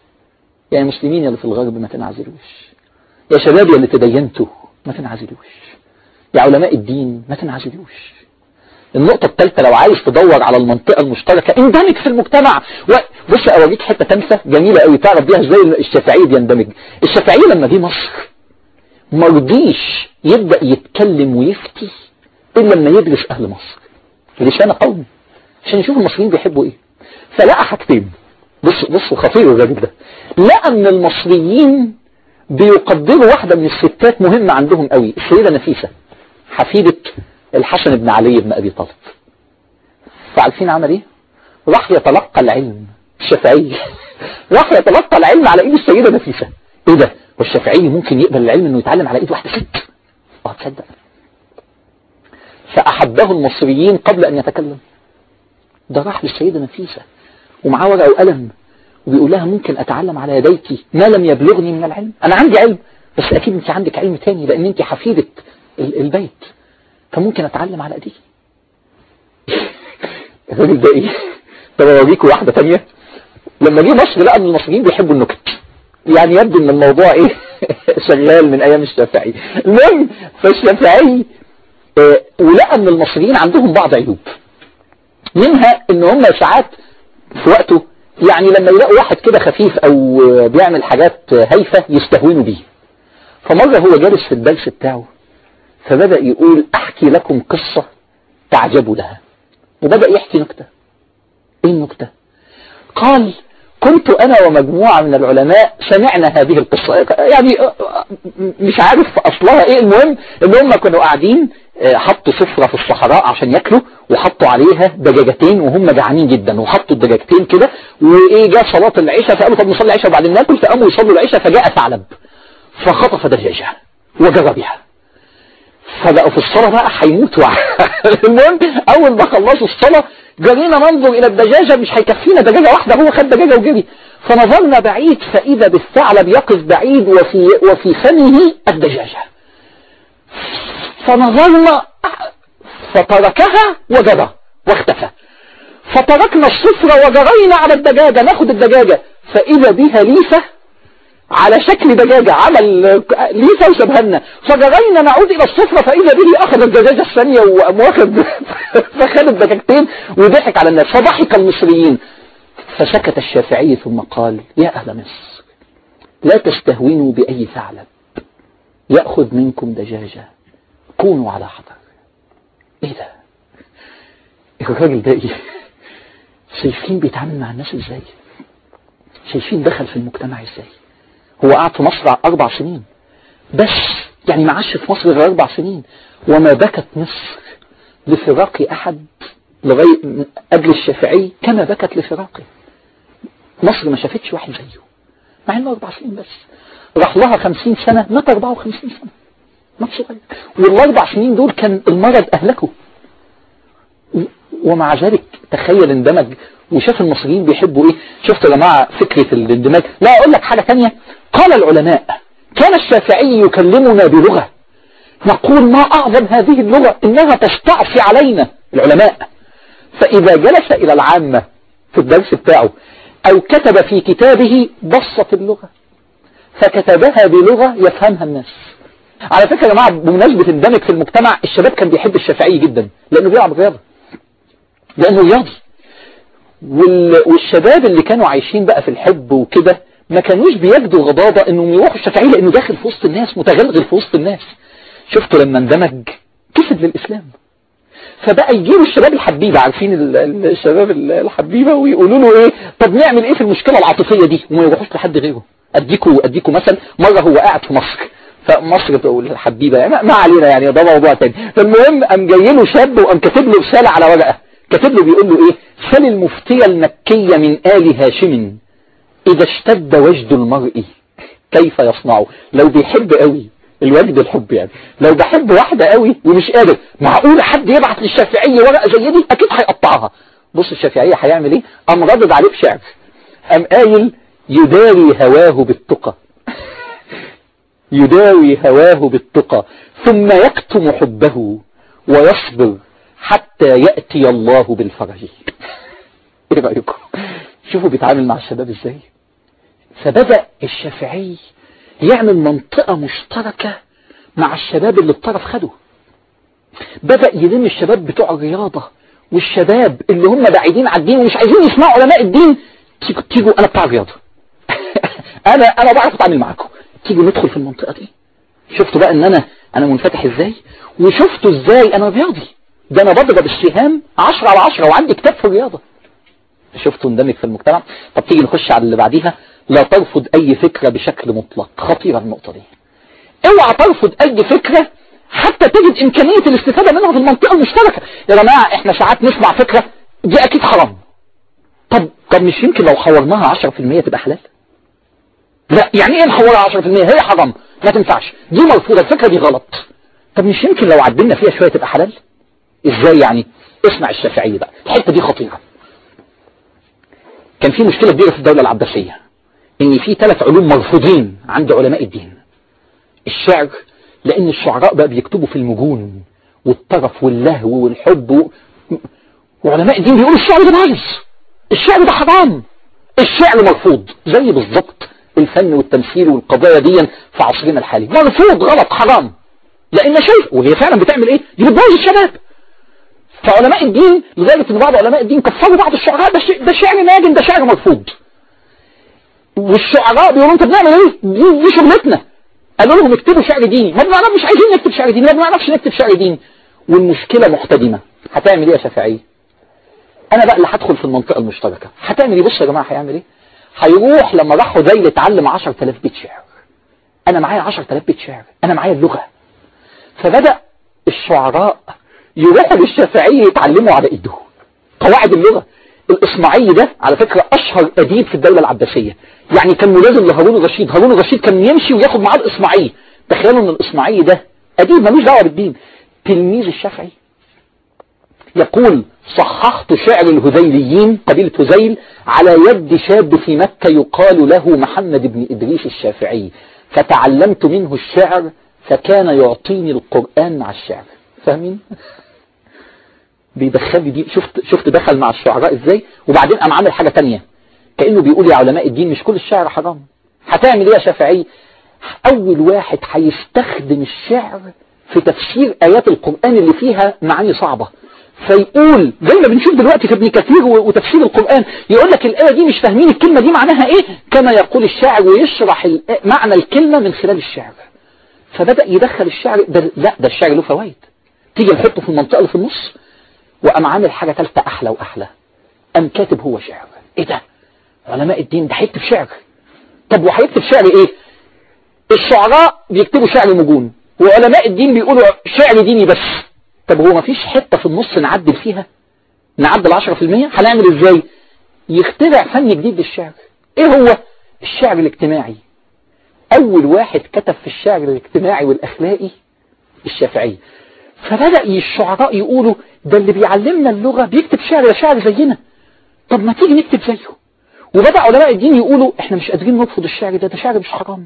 يا المسلمين اللي في الغرب ما تنعزلوش يا شباب اللي تدينتوا ما تنعزلوش يا علماء الدين ما تنعزلوش النقطة الثالثة لو عايز تدور على المنطقة المشتركة اندمج في المجتمع و... بص اوريك حتة ثالثة جميلة قوي تعرف بيها ازاي الشافعي بيندمج الشافعي لما جه مصر ما رضيش يبدأ يتكلم ويفتي الا لما يدرس اهل مصر لسان قوم عشان يشوف المصريين بيحبوا ايه فلقى حاجتين بص بص خطير الراجل ده لقى ان المصريين بيقدروا واحدة من الستات مهمة عندهم قوي السيدة نفيسة حفيدة الحسن بن علي بن ابي طالب فعارفين عمل ايه راح يتلقى العلم الشافعي راح يتلقى العلم على ايد السيدة نفيسة ايه ده والشافعي ممكن يقبل العلم انه يتعلم على ايد واحدة ست اه تصدق فاحبه المصريين قبل ان يتكلم ده راح للسيدة نفيسة ومعاه ورقة وقلم وبيقول لها ممكن اتعلم على يديك ما لم يبلغني من العلم انا عندي علم بس اكيد انت عندك علم تاني لان انت حفيدة ال- البيت فممكن اتعلم على ايديك الراجل ده ايه طب اوريكم واحدة تانية لما جه مصر لقى ان المصريين بيحبوا النكت يعني يبدو ان الموضوع ايه شغال من ايام الشافعي المهم فالشافعي آه، ولقى ان المصريين عندهم بعض عيوب منها ان هم ساعات في وقته يعني لما يلاقوا واحد كده خفيف او بيعمل حاجات هايفة يستهونوا بيه فمرة هو جالس في الدرس بتاعه فبدأ يقول احكي لكم قصة تعجبوا لها وبدأ يحكي نكتة ايه النكتة قال كنت انا ومجموعة من العلماء سمعنا هذه القصة يعني مش عارف اصلها ايه المهم ان هم كانوا قاعدين آه، حطوا سفرة في الصحراء عشان ياكلوا وحطوا عليها دجاجتين وهم جعانين جدا وحطوا الدجاجتين كده وايه جاء صلاة العشاء فقالوا طب نصلي العشاء وبعدين ناكل فقاموا يصلوا العشاء فجاء ثعلب فخطف دجاجة وجرى بها فبقوا في الصلاة بقى هيموتوا المهم أول ما خلصوا الصلاة جرينا ننظر إلى الدجاجة مش هيكفينا دجاجة واحدة هو خد دجاجة وجري فنظرنا بعيد فإذا بالثعلب يقف بعيد وفي وفي فمه الدجاجة فنظرنا فتركها وجرى واختفى فتركنا الصفرة وجرينا على الدجاجة ناخد الدجاجة فإذا بها ليسة على شكل دجاجة عمل ليسة وشبهنا فجرينا نعود إلى الصفرة فإذا به أخذ الدجاجة الثانية وقام واخد فخد الدجاجتين وضحك على الناس فضحك المصريين فسكت الشافعي ثم قال يا أهل مصر لا تستهونوا بأي ثعلب يأخذ منكم دجاجة كونوا على حذر ايه ده الراجل ده ايه شايفين بيتعامل مع الناس ازاي شايفين دخل في المجتمع ازاي هو قعد في مصر اربع سنين بس يعني ما عاش في مصر غير اربع سنين وما بكت مصر لفراق احد لغاية اجل الشافعي كما بكت لفراقه مصر ما شافتش واحد زيه مع انه اربع سنين بس راح لها خمسين سنة مات اربعة وخمسين سنة مات صغير والاربع سنين دول كان المرض اهلكه ومع ذلك تخيل اندمج وشاف المصريين بيحبوا ايه شفت يا جماعة فكرة الاندماج لا اقول لك حاجة تانية قال العلماء كان الشافعي يكلمنا بلغة نقول ما اعظم هذه اللغة انها تستعصي علينا العلماء فاذا جلس الى العامة في الدرس بتاعه او كتب في كتابه بسط اللغة فكتبها بلغة يفهمها الناس على فكرة يا جماعة بمناسبة اندمج في المجتمع الشباب كان بيحب الشافعي جدا لانه بيلعب رياضة لانه رياضي وال... والشباب اللي كانوا عايشين بقى في الحب وكده ما كانوش بيجدوا غضاضة انهم يروحوا الشافعي لانه داخل في وسط الناس متغلغل في وسط الناس شفتوا لما اندمج كسب للاسلام فبقى يجيبوا الشباب الحبيبة عارفين ال- الشباب ال- الحبيبة ويقولوا له ايه طب نعمل ايه في المشكلة العاطفية دي وما يروحوش لحد غيره اديكوا اديكوا مثل مرة هو قاعد في مصر فمصر تقول الحبيبة يعني ما- ما علينا يعني ده موضوع تاني فالمهم قام جاي له شاب وقام كاتب له رسالة على ورقة كاتب له بيقول له ايه سل المفتية المكية من آل هاشم إذا اشتد وجد المرء كيف يصنعه لو بيحب قوي الوجد الحب يعني لو بحب واحدة قوي ومش قادر معقولة حد يبعت للشافعية ورقة زي دي أكيد هيقطعها بص الشافعية هيعمل ايه قام ردد عليه بشعر قام قايل يداري هواه بالتقى يداوي هواه بالتقى ثم يكتم حبه ويصبر حتى يأتي الله بالفرج ايه رأيكم شوفوا بيتعامل مع الشباب ازاي فبدأ الشافعي يعمل منطقة مشتركة مع الشباب اللي الطرف خده بدأ يلم الشباب بتوع الرياضة والشباب اللي هم بعيدين عن الدين ومش عايزين يسمعوا علماء الدين تيجوا تيجوا انا بتاع الرياضة انا انا بعرف اتعامل معاكم تيجوا ندخل في المنطقة دي شفتوا بقى ان انا انا منفتح ازاي وشفتوا ازاي انا رياضي ده انا بضرب السهام 10 على 10 وعندي كتاب في الرياضة شفتوا اندمج في المجتمع طب تيجي نخش على اللي بعديها لا ترفض اي فكرة بشكل مطلق خطيرة النقطة دي اوعى ترفض اي فكرة حتى تجد امكانية الاستفادة منها في المنطقة المشتركة يا جماعة احنا ساعات نسمع فكرة دي اكيد حرام طب طب مش يمكن لو حورناها 10% تبقى حلال لا يعني ايه نحورها 10% هي حرام ما تنفعش دي مرفوضة الفكرة دي غلط طب مش يمكن لو عدلنا فيها شوية تبقى حلال ازاي يعني اسمع الشافعية بقى الحتة دي خطيرة كان في مشكلة كبيرة في الدولة العباسية ان في ثلاث علوم مرفوضين عند علماء الدين الشعر لان الشعراء بقى بيكتبوا في المجون والطرف واللهو والحب و... وعلماء الدين بيقولوا الشعر ده بايظ الشعر ده حرام الشعر مرفوض زي بالظبط الفن والتمثيل والقضايا دي في عصرنا الحالي مرفوض غلط حرام لان شايف وهي فعلا بتعمل ايه دي بتبوظ الشباب فعلماء الدين لذلك ان بعض علماء الدين كفروا بعض الشعراء ده, ش... ده شعر ناجم ده شعر مرفوض والشعراء بيقولوا انت بنعمل ايه دي, دي شغلتنا قالوا لهم اكتبوا شعر ديني ما بنعرف مش عايزين نكتب شعر ديني ما بنعرفش نكتب شعر ديني والمشكلة محتدمة هتعمل ايه يا شافعي انا بقى اللي هدخل في المنطقة المشتركة هتعمل ايه بص يا جماعة هيعمل ايه هيروح لما راح ذيل اتعلم 10000 بيت شعر انا معايا 10000 بيت شعر انا معايا اللغة فبدأ الشعراء يروحوا للشافعي يتعلموا على ايده قواعد اللغة الإصمعي ده على فكرة أشهر أديب في الدولة العباسية يعني كان ملازم لهارون الرشيد هارون الرشيد كان يمشي وياخد معاه الإصمعي تخيلوا ان الإصمعي ده أديب ملوش دعوة بالدين تلميذ الشافعي يقول صححت شعر الهذيليين قبيلة هذيل على يد شاب في مكة يقال له محمد بن إدريس الشافعي فتعلمت منه الشعر فكان يعطيني القرآن مع الشعر فاهمين بيدخل دي شفت شفت دخل مع الشعراء ازاي وبعدين قام عامل حاجة تانية كأنه بيقول يا علماء الدين مش كل الشعر حرام هتعمل ايه يا شافعي اول واحد هيستخدم الشعر في تفسير ايات القرآن اللي فيها معاني صعبة فيقول زي ما بنشوف دلوقتي في ابن كثير وتفسير القرآن يقول لك الآية دي مش فاهمين الكلمة دي معناها ايه كما يقول الشاعر ويشرح معنى الكلمة من خلال الشعر فبدأ يدخل الشعر ده لا ده الشعر له فوائد تيجي نحطه في المنطقة اللي في النص وقام عامل حاجة ثالثة أحلى وأحلى قام كاتب هو شعر ايه ده علماء الدين ده هيكتب شعر طب وهيكتب شعر ايه الشعراء بيكتبوا شعر مجون وعلماء الدين بيقولوا شعر ديني بس طب هو مفيش حتة في النص نعدل فيها نعدل 10% هنعمل ازاي يخترع فن جديد للشعر ايه هو الشعر الاجتماعي اول واحد كتب في الشعر الاجتماعي والاخلاقي الشافعي فبدأ الشعراء يقولوا ده اللي بيعلمنا اللغة بيكتب شعر يا شعر زينا طب ما تيجي نكتب زيه وبدأ علماء الدين يقولوا احنا مش قادرين نرفض الشعر ده ده شعر مش حرام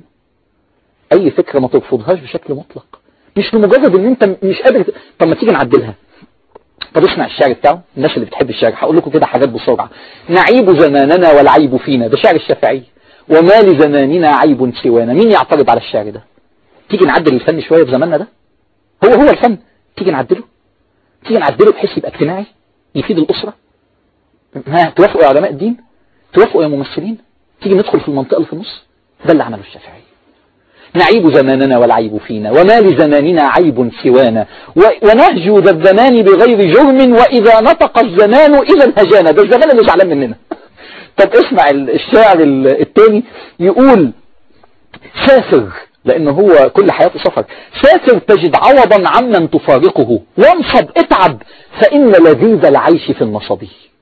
اي فكرة ما ترفضهاش بشكل مطلق مش لمجرد ان انت مش قادر طب ما تيجي نعدلها طب اسمع الشعر بتاعه الناس اللي بتحب الشعر هقول لكم كده حاجات بسرعة نعيب زماننا والعيب فينا ده شعر الشافعي وما لزماننا عيب سوانا مين يعترض على الشعر ده تيجي نعدل الفن شوية في زماننا ده هو هو الفن تيجي نعدله تيجي نعدله بحيث يبقى اجتماعي يفيد الأسرة ها توافقوا يا علماء الدين توافقوا يا ممثلين تيجي ندخل في المنطقة اللي في النص ده اللي عمله الشافعي نعيب زماننا والعيب فينا وما لزماننا عيب سوانا ونهجو ذا الزمان بغير جرم وإذا نطق الزمان إذا هجانا ده الزمان اللي زعلان مننا طب اسمع الشاعر التاني يقول سافر لأنه هو كل حياته سفر سافر تجد عوضا عمن تفارقه وانصب اتعب فإن لذيذ العيش في النصب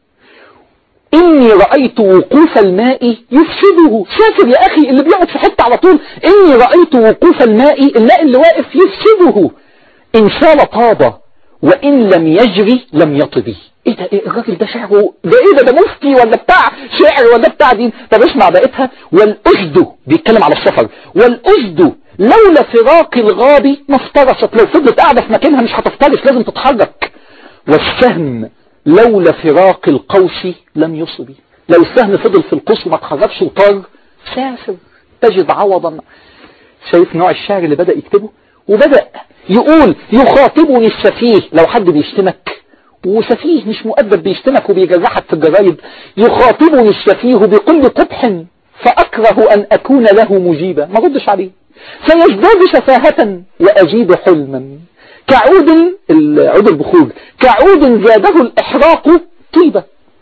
إني رأيت وقوف الماء يفسده سافر يا أخي اللي بيقعد في حتة على طول إني رأيت وقوف الماء الماء اللي واقف يفسده إن سال طاب وإن لم يجري لم يطبي ايه ده ايه الراجل ده شعره ده ايه ده ده مفتي ولا بتاع شعر ولا بتاع دين طب اسمع بقيتها والأسد بيتكلم على السفر والأسد لولا فراق الغاب ما افترست لو فضلت قاعدة في مكانها مش هتفترس لازم تتحرك والسهم لولا فراق القوس لم يصبي لو السهم فضل في القوس وما اتحركش وطار سافر تجد عوضا شايف نوع الشعر اللي بدأ يكتبه وبدأ يقول يخاطبني السفيه لو حد بيشتمك وسفيه مش مؤدب بيشتمك وبيجرحك في الجرايد يخاطبني السفيه بكل قبح فأكره أن أكون له مجيبا ما ردش عليه فيزداد سفاهة وأجيب حلما كعود عود البخور كعود زاده الإحراق طيبة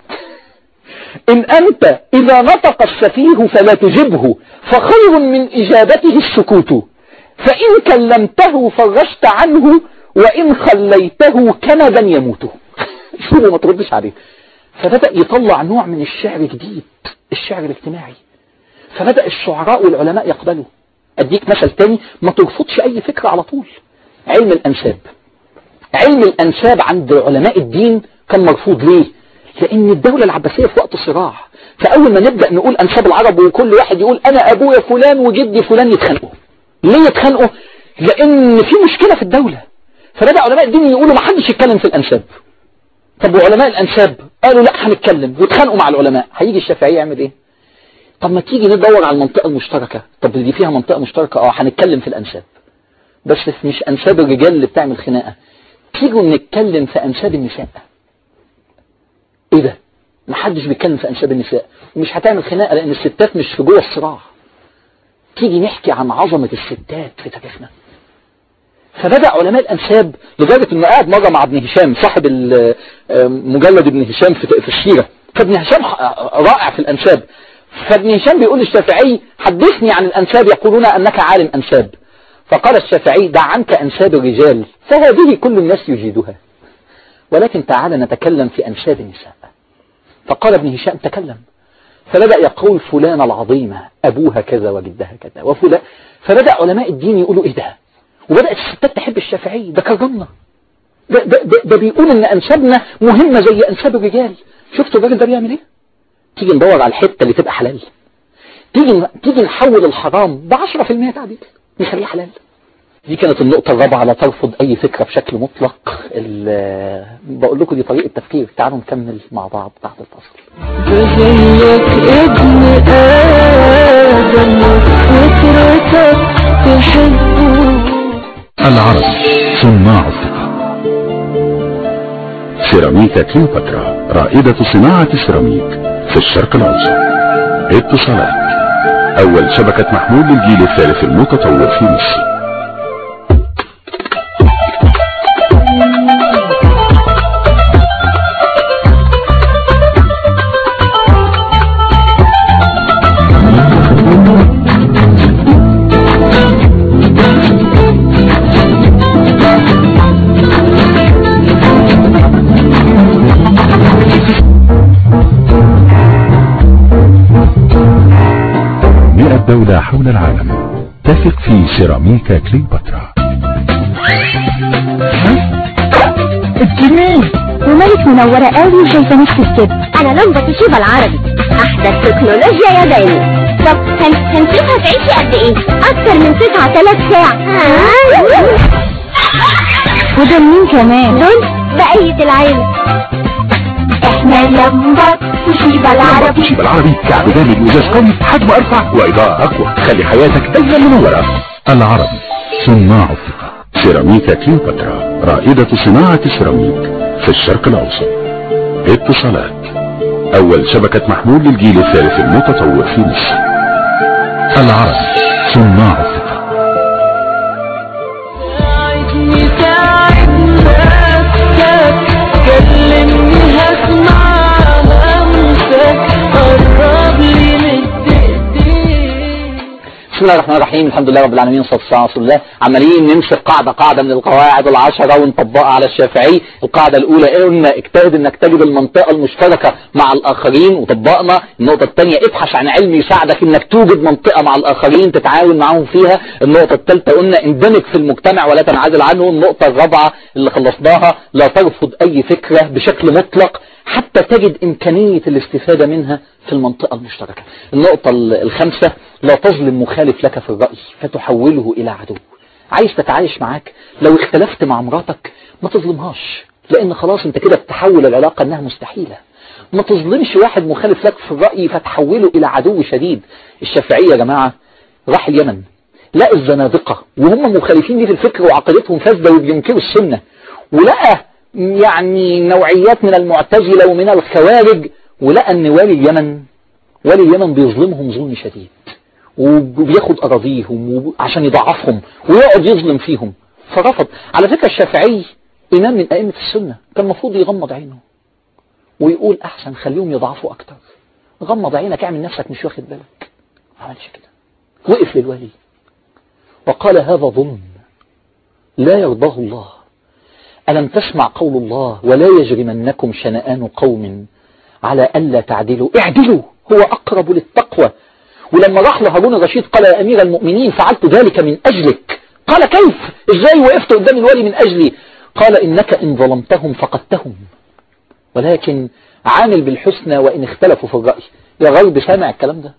إن أنت إذا نطق السفيه فلا تجبه فخير من إجابته السكوت فإن كلمته فرجت عنه وإن خليته كندا يموت شوفوا ما تردش عليه فبدأ يطلع نوع من الشعر جديد الشعر الاجتماعي فبدأ الشعراء والعلماء يقبلوا أديك مثل تاني ما ترفضش أي فكرة على طول علم الأنساب علم الأنساب عند علماء الدين كان مرفوض ليه لأن الدولة العباسية في وقت صراع فأول ما نبدأ نقول أنساب العرب وكل واحد يقول أنا أبويا فلان وجدي فلان يتخانقوا ليه يتخانقوا لأن في مشكلة في الدولة فبدأ علماء الدين يقولوا ما حدش يتكلم في الأنساب طب وعلماء الأنساب قالوا لا هنتكلم واتخانقوا مع العلماء هيجي الشافعي يعمل ايه طب ما تيجي ندور على المنطقة المشتركة طب دي فيها منطقة مشتركة اه هنتكلم في الأنساب بس مش أنساب الرجال اللي بتعمل خناقة تيجوا نتكلم في أنساب النساء ايه ده محدش بيتكلم في أنساب النساء ومش هتعمل خناقة لأن الستات مش في جوه الصراع تيجي نحكي عن عظمة الستات في تاريخنا فبدأ علماء الأنساب لدرجة أنه قاعد مرة مع ابن هشام صاحب مجلد ابن هشام في السيرة فابن هشام رائع في الأنساب فابن هشام بيقول للشافعي حدثني عن الأنساب يقولون أنك عالم أنساب فقال الشافعي دع عنك أنساب الرجال فهذه كل الناس يجيدها ولكن تعال نتكلم في أنساب النساء فقال ابن هشام تكلم فبدأ يقول فلانة العظيمة أبوها كذا وجدها كذا وفلان فبدأ علماء الدين يقولوا إيه ده وبدأت الستات تحب الشافعي ده كرمنا ده, ده, ده, ده بيقول إن أنسابنا مهمة زي أنساب الرجال شفتوا الراجل ده بيعمل إيه تيجي ندور على الحتة اللي تبقى حلال تيجي تيجي نحول الحرام ب 10% تعديل نخليه حلال دي كانت النقطة الرابعة لا ترفض أي فكرة بشكل مطلق ال- بقول لكم دي طريقة تفكير تعالوا نكمل مع بعض بعد الفصل زيك ابن آدم وفطرتك تحبه العرب صناع الثقة سيراميكا كليوباترا رائدة صناعة السيراميك في الشرق الأوسط اتصالات أول شبكة محمول للجيل الثالث المتطور في مصر مئة دولة حول العالم تثق في سيراميكا كليوباترا الجميل ومالك منورة قوي وشايفة نفسك كده انا لمبة توشيبا العربي احدث تكنولوجيا ياباني طب هن... هنشوفها تعيشي قد ايه اكتر من تسعة ثلاث ساعة وده مين كمان دول بقية العيلة احنا لمبة توشيبا العربي توشيبا العربي كعب جامد وإزاز قوي حجم أرفع وإضاءة أقوى خلي حياتك دايما منورة العربي صناع الثقة سيراميكا كليوباترا رائدة صناعة السيراميك في الشرق الأوسط اتصالات أول شبكة محمول للجيل الثالث المتطور في مصر العربي صناع الثقة ساعدني ساعد نفسك كلمني هسمع همسك قرب لي مد ايديك بسم الله الرحمن الرحيم الحمد لله رب العالمين والصلاه والسلام على رسول الله عمالين نمسك قاعده قاعده من القواعد العشره ونطبقها على الشافعي القاعده الاولى قلنا اجتهد انك تجد المنطقه المشتركه مع الاخرين وطبقنا النقطه الثانيه ابحث عن علم يساعدك انك توجد منطقه مع الاخرين تتعاون معاهم فيها النقطه الثالثه قلنا اندمج في المجتمع ولا تنعزل عنه النقطه الرابعه اللي خلصناها لا ترفض اي فكره بشكل مطلق حتى تجد إمكانية الاستفادة منها في المنطقة المشتركة النقطة ال- الخامسة لا تظلم مخالف لك في الرأي فتحوله إلى عدو عايز تتعايش معاك لو اختلفت مع مراتك ما تظلمهاش لأن خلاص انت كده بتحول العلاقة انها مستحيلة ما تظلمش واحد مخالف لك في الرأي فتحوله إلى عدو شديد الشافعية يا جماعة راح اليمن لقى الزنادقة وهم مخالفين ليه في الفكر وعقيدتهم فاسدة وبينكروا السنة ولقى يعني نوعيات من المعتزلة ومن الخوارج ولقى ان والي اليمن والي اليمن بيظلمهم ظلم شديد وبياخد أراضيهم عشان يضعفهم ويقعد يظلم فيهم فرفض على فكرة الشافعي إمام من أئمة السنة كان المفروض يغمض عينه ويقول أحسن خليهم يضعفوا أكتر غمض عينك اعمل نفسك مش واخد بالك ما عملش كده وقف للولي وقال هذا ظلم لا يرضاه الله ألم تسمع قول الله ولا يجرمنكم شنآن قوم على ألا تعدلوا اعدلوا هو أقرب للتقوى ولما راح لهارون الرشيد قال يا أمير المؤمنين فعلت ذلك من أجلك قال كيف إزاي وقفت قدام الولي من أجلي قال إنك إن ظلمتهم فقدتهم ولكن عامل بالحسنى وإن اختلفوا في الرأي يا غرب سامع الكلام ده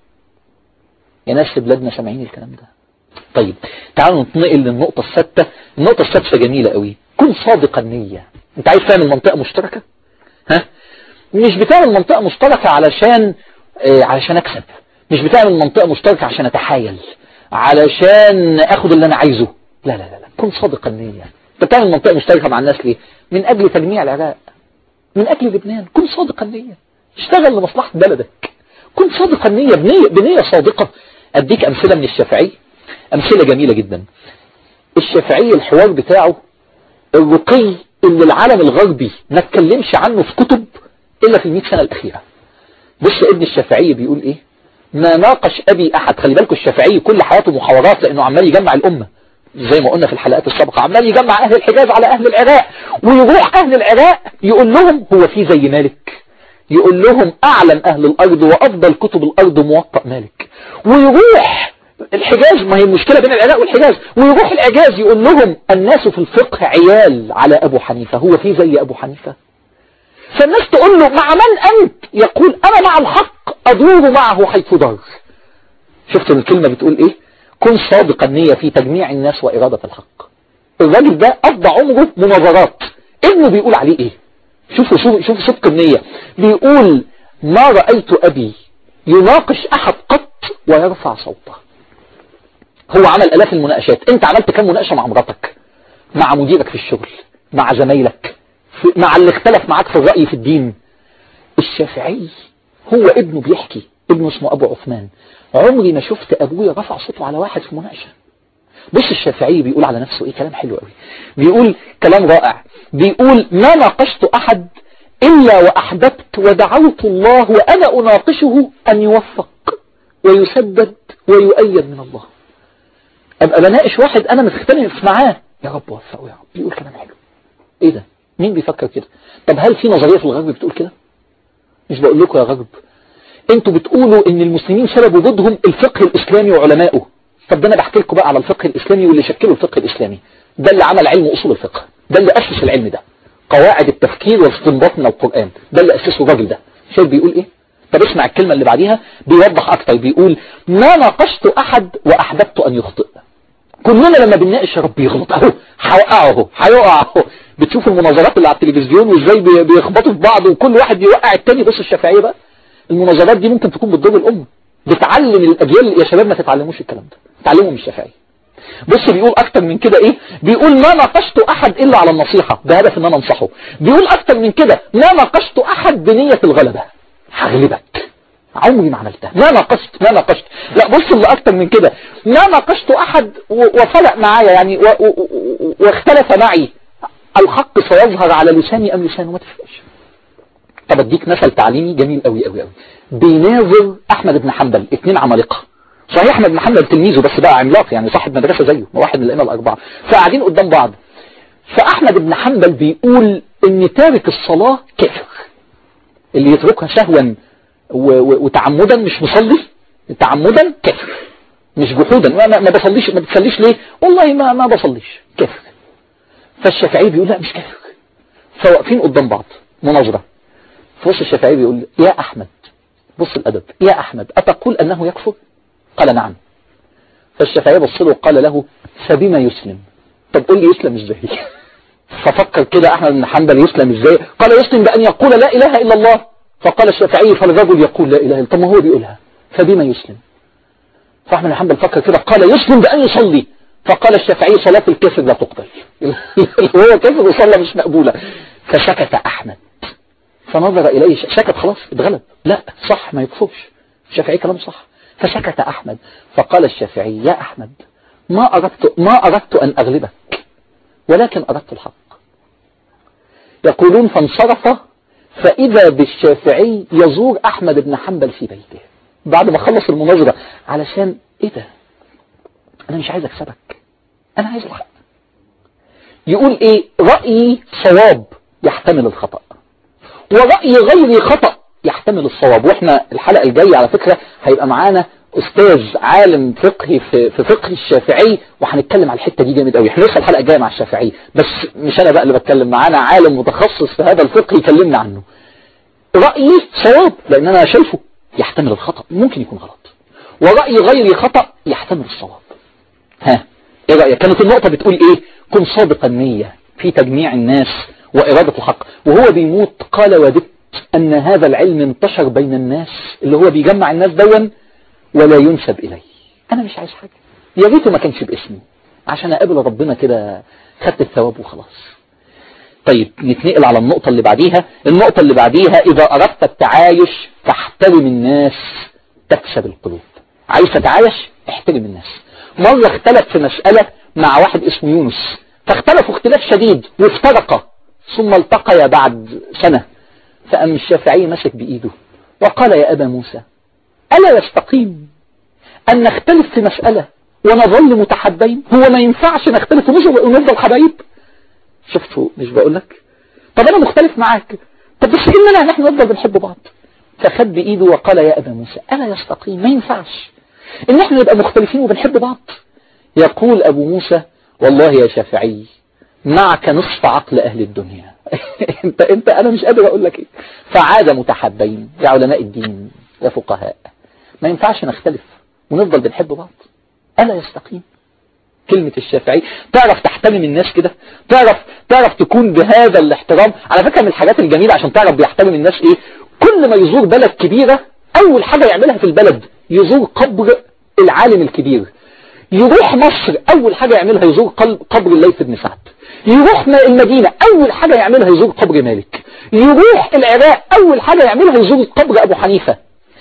يا ناس في بلادنا سامعين الكلام ده طيب تعالوا نتنقل للنقطة السادسة النقطة السادسة جميلة قوي كن صادق النية انت عايز تعمل منطقة مشتركة ها مش بتعمل منطقة مشتركة علشان آه علشان اكسب مش بتعمل منطقة مشتركة عشان اتحايل علشان اخد اللي انا عايزه لا لا لا, لا. كن صادق النية انت بتعمل منطقة مشتركة مع الناس ليه من اجل تجميع العراق من اجل لبنان كن صادق النية اشتغل لمصلحة بلدك كن صادق النية بنية, بنية صادقة اديك امثلة من الشافعي امثلة جميلة جدا الشافعي الحوار بتاعه الرقي اللي العالم الغربي ما اتكلمش عنه في كتب الا في المئة سنة الاخيرة بص ابن الشافعي بيقول ايه ما ناقش ابي احد خلي بالكم الشافعي كل حياته محاورات لانه عمال يجمع الامة زي ما قلنا في الحلقات السابقة عمال يجمع اهل الحجاز على اهل العراق ويروح اهل العراق يقول لهم هو في زي مالك يقول لهم أعلم أهل الأرض وأفضل كتب الأرض موطأ مالك ويروح الحجاز ما هي المشكلة بين العراق والحجاز ويروح الحجاز يقول لهم الناس في الفقه عيال على أبو حنيفة هو في زي أبو حنيفة فالناس تقول له مع من أنت يقول أنا مع الحق أدور معه حيث دار شفت الكلمة بتقول إيه كن صادق النية في تجميع الناس وإرادة الحق الراجل ده قضى عمره مناظرات ابنه بيقول عليه إيه شوفوا شوفوا شوفوا صدق النية بيقول ما رأيت أبي يناقش أحد قط ويرفع صوته هو عمل ألاف المناقشات انت عملت كم مناقشة مع مراتك مع مديرك في الشغل مع زمايلك في- مع اللي اختلف معاك في الرأي في الدين الشافعي هو ابنه بيحكي ابنه اسمه أبو عثمان عمري ما شفت أبويا رفع صوته على واحد في مناقشة بص الشافعي بيقول على نفسه ايه كلام حلو قوي بيقول كلام رائع بيقول ما ناقشت أحد إلا وأحببت ودعوت الله وأنا أناقشه أن يوفق ويسدد ويؤيد من الله أبقى بناقش واحد أنا مختلف معاه يا رب وفقه يا رب بيقول كلام حلو إيه ده مين بيفكر كده طب هل في نظرية في الغرب بتقول كده مش بقول لكم يا غرب انتوا بتقولوا ان المسلمين سبب وجودهم الفقه الاسلامي وعلمائه طب ده انا بحكي لكم بقى على الفقه الاسلامي واللي شكلوا الفقه الاسلامي ده اللي عمل علم اصول الفقه ده اللي اسس العلم ده قواعد التفكير والاستنباط من القرآن ده اللي اسسه الراجل ده شايف بيقول ايه طب اسمع الكلمة اللي بعديها بيوضح اكتر بيقول ما ناقشت احد واحببت ان يخطئ كلنا لما بنناقش يا رب يغلط اهو هيوقعه اهو هيقع اهو بتشوف المناظرات اللي على التلفزيون وازاي بي- بيخبطوا في بعض وكل واحد يوقع التاني بص الشافعيه بقى المناظرات دي ممكن تكون بتضر الامه بتعلم الاجيال يا شباب ما تتعلموش الكلام ده تعلموا من الشافعي بص بيقول اكتر من كده ايه بيقول ما ناقشت احد الا على النصيحة بهدف ان انا انصحه بيقول اكتر من كده ما ناقشت احد بنية الغلبة هغلبك عمري ما عملتها ما ناقشت ما ناقشت لا بص اللي اكتر من كده ما ناقشت احد و- وفرق معايا يعني و- و- و- واختلف معي الحق سيظهر على لساني ام لسانه ما تفرقش طب اديك مثل تعليمي جميل قوي قوي قوي بيناظر احمد بن حنبل اثنين عمالقه صحيح احمد بن حنبل تلميذه بس بقى عملاق يعني صاحب مدرسه زيه واحد من الائمه الاربعه فقاعدين قدام بعض فاحمد بن حنبل بيقول ان تارك الصلاه كافر اللي يتركها سهوا و- و- وتعمدا مش مصلي تعمدا كافر مش جحودا ما, ما ما بصليش ما بتصليش ليه والله ما ما بصليش كافر فالشافعي بيقول لا مش كافر فواقفين قدام بعض مناظره فبص الشافعي بيقول يا احمد بص الادب يا احمد اتقول انه يكفر قال نعم فالشافعي بص له وقال له فبما يسلم طب قول لي يسلم ازاي ففكر كده احمد بن حنبل يسلم ازاي قال يسلم بان يقول لا اله الا الله فقال الشافعي فالرجل يقول لا اله الا طب ما هو بيقولها فبما يسلم فاحمد بن حنبل فكر كده قال يسلم بان يصلي فقال الشافعي صلاة الكافر لا تقبل هو كافر وصلى مش مقبولة فسكت احمد فنظر اليه ش- سكت خلاص اتغلب لا صح ما يكفرش الشافعي كلام صح فسكت احمد فقال الشافعي يا احمد ما اردت ما اردت ان اغلبك ولكن اردت الحق يقولون فانصرف فاذا بالشافعي يزور احمد بن حنبل في بيته بعد ما خلص المناظرة علشان ايه ده انا مش عايز اكسبك انا عايز الحق يقول ايه رأيي صواب يحتمل الخطأ ورأي غيري خطأ يحتمل الصواب واحنا الحلقة الجاية على فكرة هيبقى معانا استاذ عالم فقهي في, في فقه الشافعي وهنتكلم على الحتة دي جامد قوي احنا لسه الحلقة الجاية مع الشافعي بس مش انا بقى اللي بتكلم معانا عالم متخصص في هذا الفقه يكلمنا عنه رأيي صواب لان انا شايفه يحتمل الخطأ ممكن يكون غلط ورأي غيري خطأ يحتمل الصواب ها ايه رأيك كانت النقطة بتقول ايه كن صادق النية في تجميع الناس وإرادة الحق وهو بيموت قال وددت أن هذا العلم انتشر بين الناس اللي هو بيجمع الناس دون ولا ينسب إلي أنا مش عايز حاجة يا ريته ما كانش باسمي عشان أقابل ربنا كده خدت الثواب وخلاص طيب نتنقل على النقطة اللي بعديها النقطة اللي بعديها إذا أردت التعايش فاحترم الناس تكسب القلوب عايز تتعايش احترم الناس مرة اختلف في مسألة مع واحد اسمه يونس فاختلفوا اختلاف شديد وافترقا ثم التقيا بعد سنة فأم الشافعي مسك بإيده وقال يا أبا موسى ألا يستقيم أن نختلف في مسألة ونظل متحدين هو ما ينفعش نختلف ونفضل ونفضل حبايب شفتوا مش بقول لك طب أنا مختلف معاك طب بس ايه المانع ان احنا نفضل بنحب بعض فخد بايده وقال يا ابا موسى الا يستقيم ما ينفعش ان احنا نبقى مختلفين وبنحب بعض يقول ابو موسى والله يا شافعي معك نصف عقل اهل الدنيا انت انت انا مش قادر اقول لك ايه فعاد متحابين يا علماء الدين يا فقهاء ما ينفعش نختلف ونفضل بنحب بعض الا يستقيم كلمة الشافعي تعرف تحترم الناس كده تعرف تعرف تكون بهذا الاحترام على فكرة من الحاجات الجميلة عشان تعرف بيحترم الناس ايه كل ما يزور بلد كبيرة اول حاجة يعملها في البلد يزور قبر العالم الكبير يروح مصر اول حاجة يعملها يزور قبر الليث بن سعد يروح المدينة اول حاجة يعملها يزور قبر مالك يروح العراق اول حاجة يعملها يزور قبر ابو حنيفة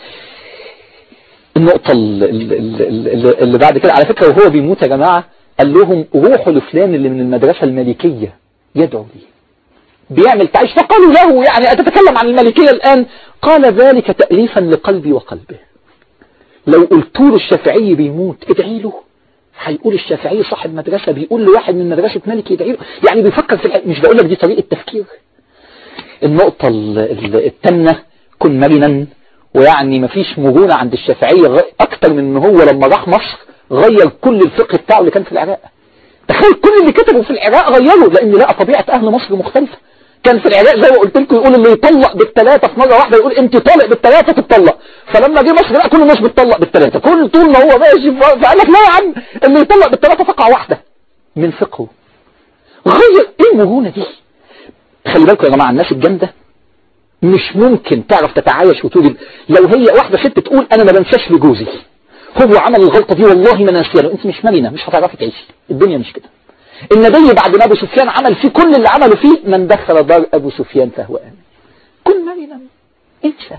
النقطة اللي, اللي بعد كده على فكرة وهو بيموت يا جماعة قال لهم روحوا لفلان اللي من المدرسة الملكية يدعو لي بيعمل تعيش فقالوا له يعني أتتكلم عن الملكية الآن قال ذلك تأليفا لقلبي وقلبه لو قلت له الشافعي بيموت ادعي له هيقول الشافعي صاحب مدرسة بيقول لواحد من مدرسة ملك يدعي له يعني بيفكر في الحق. مش بقول لك دي طريقة تفكير النقطة الثامنة كن مرنا ويعني مفيش مرونة عند الشافعية أكتر من ان هو لما راح مصر غير كل الفقه بتاعه اللي كان في العراق تخيل كل اللي كتبه في العراق غيره لأن لقى طبيعة أهل مصر مختلفة كان في العراق زي ما قلت لكم يقول اللي يطلق بالثلاثة في مرة واحدة يقول انت طالق بالثلاثة تطلق فلما جه مصر لا كل الناس بتطلق بالثلاثة كل طول ما هو ماشي فقال لك لا يا عم اللي يطلق بالثلاثة تقع واحدة من فقهه غير ايه المرونة دي خلي بالكم يا جماعة الناس الجامدة مش ممكن تعرف تتعايش وتقول لو هي واحدة ست تقول انا ما بنساش لجوزي هو عمل الغلطة دي والله ما ناسيه انت مش مرنة مش هتعرفي تعيشي الدنيا مش كده النبي بعد ما ابو سفيان عمل فيه كل اللي عمله فيه من دخل دار ابو سفيان فهو امن كن مرنا انسى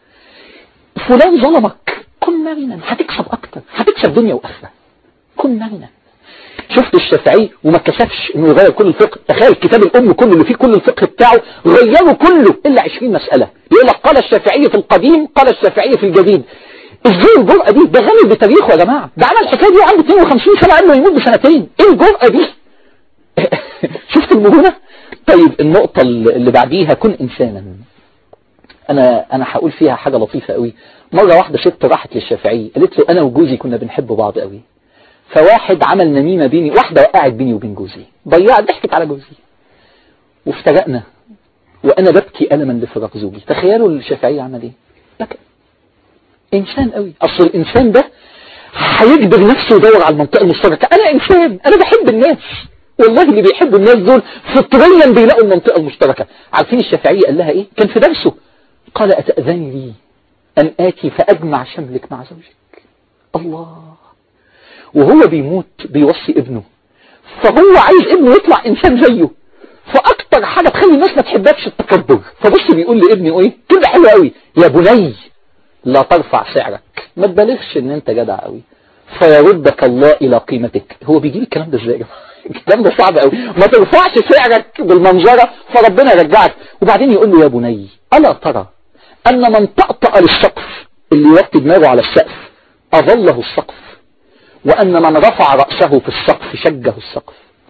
فلان ظلمك كن مرنا هتكسب اكتر هتكسب دنيا واخره كن مرنا شفت الشافعي وما كسفش انه يغير كل الفقه تخيل كتاب الام كله اللي فيه كل الفقه بتاعه غيره كله الا 20 مسألة يقول لك قال الشافعي في القديم قال الشافعي في الجديد ازاي الجرأة دي ده غني بتاريخه يا جماعة ده عمل الحكاية دي وعنده 52 سنة قبل ما يموت بسنتين ايه الجرأة دي شفت المرونة طيب النقطة اللي بعديها كن انسانا انا انا هقول فيها حاجة لطيفة قوي مرة واحدة ست راحت للشافعي قالت له انا وجوزي كنا بنحب بعض قوي فواحد عمل نميمة بيني واحدة وقعت بيني وبين جوزي ضيعت ضحكت على جوزي وافترقنا وانا ببكي ألما لفراق زوجي تخيلوا الشافعي عمل ايه بكى انسان قوي اصل الانسان ده هيجبر نفسه يدور على المنطقة المشتركة انا انسان انا بحب الناس والله اللي بيحبوا الناس دول فطريا بيلاقوا المنطقة المشتركة عارفين الشافعي قال لها ايه كان في درسه قال اتأذني لي ان اتي فاجمع شملك مع زوجك الله وهو بيموت بيوصي ابنه فهو عايز ابنه يطلع انسان زيه فاكتر حاجة تخلي الناس ما تحبكش التكبر فبص بيقول لابنه ايه كلمة حلوة قوي يا بني لا ترفع سعرك ما تبالغش ان انت جدع قوي فيردك الله الى قيمتك هو بيجيب الكلام ده ازاي يا جماعه الكلام ده صعب قوي ما ترفعش سعرك بالمنظرة فربنا يرجعك وبعدين يقول له يا بني الا ترى ان من طأطأ للسقف اللي يوطي دماغه على السقف اظله السقف وأن من رفع رأسه في السقف شجه السقف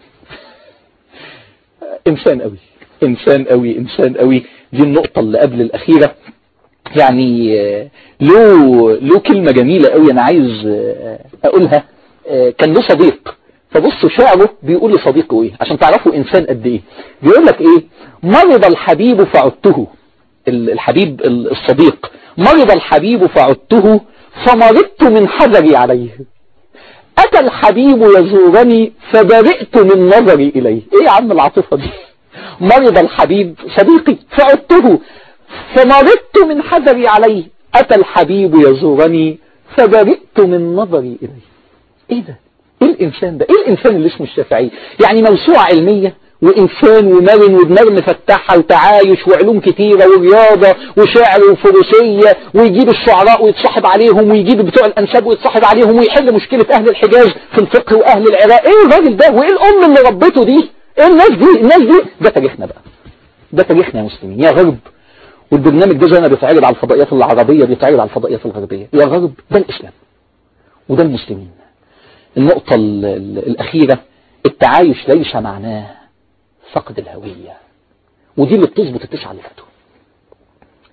إنسان قوي إنسان قوي إنسان قوي دي النقطة اللي قبل الأخيرة يعني له له كلمة جميلة قوي أنا عايز أقولها كان له صديق فبصوا شعره بيقول لصديقه إيه عشان تعرفوا إنسان قد إيه بيقول لك إيه مرض الحبيب فعدته الحبيب الصديق مرض الحبيب فعدته فمرضت من حذري عليه أتى الحبيب يزورني فبرئت من نظري إليه إيه يا عم العاطفة دي مرض الحبيب صديقي فعدته فمرضت من حذري عليه أتى الحبيب يزورني فبرئت من نظري إليه إيه ده إيه الإنسان ده إيه الإنسان اللي اسمه الشافعي يعني موسوعة علمية وإنسان ومرن ودماغ مفتحة وتعايش وعلوم كتيرة ورياضة وشعر وفروسية ويجيب الشعراء ويتصاحب عليهم ويجيب بتوع الأنساب ويتصاحب عليهم ويحل مشكلة أهل الحجاز في الفقه وأهل العراق إيه الراجل ده وإيه الأم اللي ربته دي إيه الناس دي الناس دي ده تاريخنا بقى ده تاريخنا يا مسلمين يا غرب والبرنامج ده زي ما بيتعرض على الفضائيات العربية بيتعرض على الفضائيات الغربية يا غرب ده الإسلام وده المسلمين النقطة الأخيرة التعايش ليس معناه فقد الهوية ودي اللي بتظبط التسعة اللي فاتوا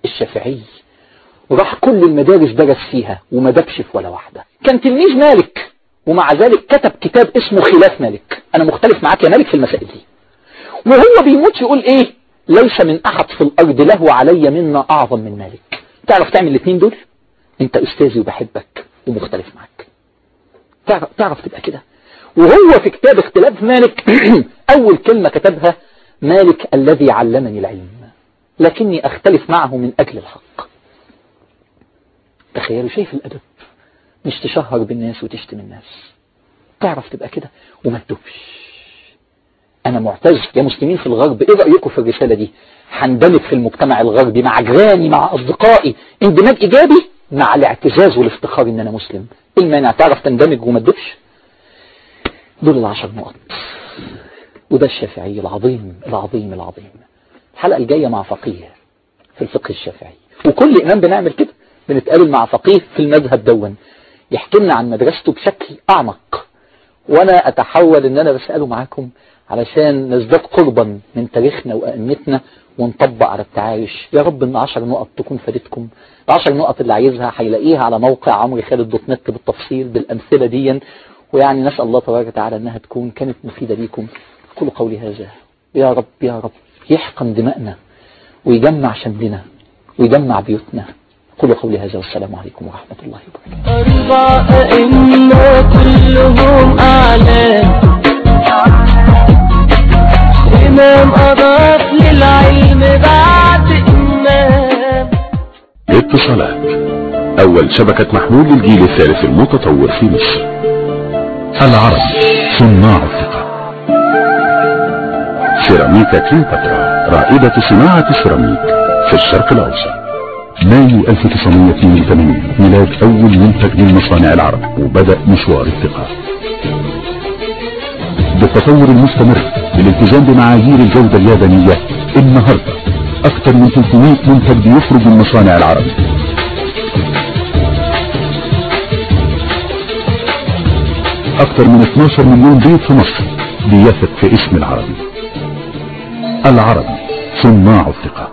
الشافعي وراح كل المدارس درس فيها وما دبش في ولا واحدة كان تلميذ مالك ومع ذلك كتب كتاب اسمه خلاف مالك انا مختلف معاك يا مالك في المسائل دي وهو بيموت يقول ايه ليس من احد في الارض له علي منا اعظم من مالك تعرف تعمل الاثنين دول انت استاذي وبحبك ومختلف معاك تعرف, تعرف تبقى كده وهو في كتاب اختلاف مالك اول كلمة كتبها مالك الذي علمني العلم لكني اختلف معه من اجل الحق تخيلوا شايف الادب مش تشهر بالناس وتشتم الناس تعرف تبقى كده وما تدوبش انا معتز يا مسلمين في الغرب ايه رأيكم في الرسالة دي هندمج في المجتمع الغربي مع جيراني مع اصدقائي اندماج ايجابي مع الاعتزاز والافتخار ان انا مسلم ايه المانع تعرف تندمج وما تدوبش دول العشر نقط وده الشافعي العظيم العظيم العظيم الحلقة الجاية مع فقيه في الفقه الشافعي وكل إمام بنعمل كده بنتقابل مع فقيه في المذهب دون يحكي لنا عن مدرسته بشكل أعمق وأنا أتحول إن أنا بسأله معاكم علشان نزداد قربا من تاريخنا وأئمتنا ونطبق على التعايش يا رب إن عشر نقط تكون فادتكم العشر نقط اللي عايزها هيلاقيها على موقع عمرو خالد دوت نت بالتفصيل بالأمثلة دي ويعني نسأل الله تبارك وتعالى أنها تكون كانت مفيدة ليكم أقول قولي هذا يا رب يا رب يحقن دماءنا ويجمع شملنا ويجمع بيوتنا أقول قولي هذا والسلام عليكم ورحمة الله وبركاته أربع أئمة كلهم أعلام إمام أضاف للعلم بعد إمام اتصالات أول شبكة محمول للجيل الثالث المتطور في مصر العرب صناع الثقة سيراميكا كليوباترا رائدة صناعة السيراميك في الشرق الأوسط مايو 1982 ميلاد أول منتج من مصانع العرب وبدأ مشوار الثقة بالتطور المستمر بالالتزام بمعايير الجودة اليابانية النهاردة أكثر من 300 منتج بيخرج من مصانع العرب أكثر من 12 مليون بيت في مصر بيثق في اسم العربي العربي صناع الثقة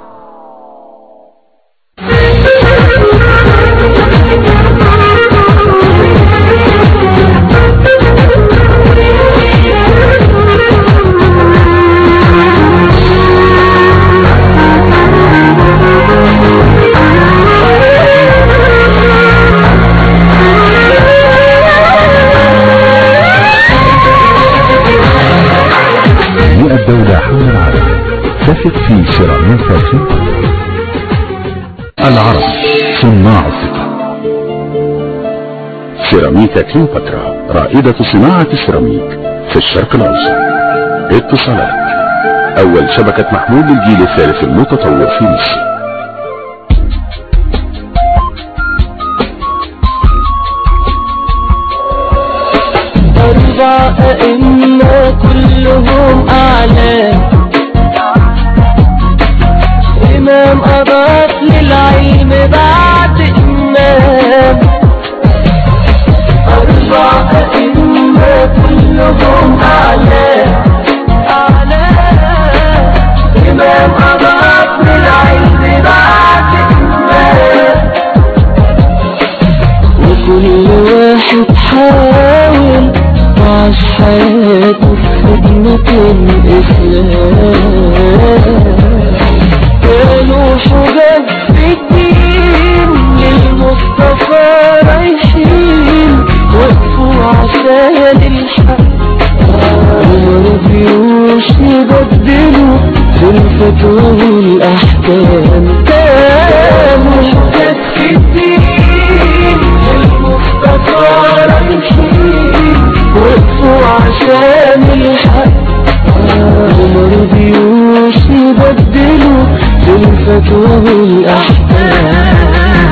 مئة دولة حول العالم تثق في سيراميكا كليوباترا العرب صناع الثقة سيراميكا كليوباترا رائدة صناعة السيراميك في الشرق الأوسط اتصالات أول شبكة محمول للجيل الثالث المتطور في مصر أربع أئمة كلهم أعلام إمام أضاف للعلم بعد إمام أربع أئمة كلهم أعلام أعلام إمام أضاف للعلم بعد إمام وكل واحد حاول وعاش حياته في خدمة الإسلام كانوا حجج في الدين للمصطفى رايحين وقفوا عشان الحق ومرضيوش يبدلوا في الفتوى والأحكام كانوا حجج في الدين للمصطفى رايحين وقفوا عشان الحق ومرضيوش يبدلوا في الفتوى والأحكام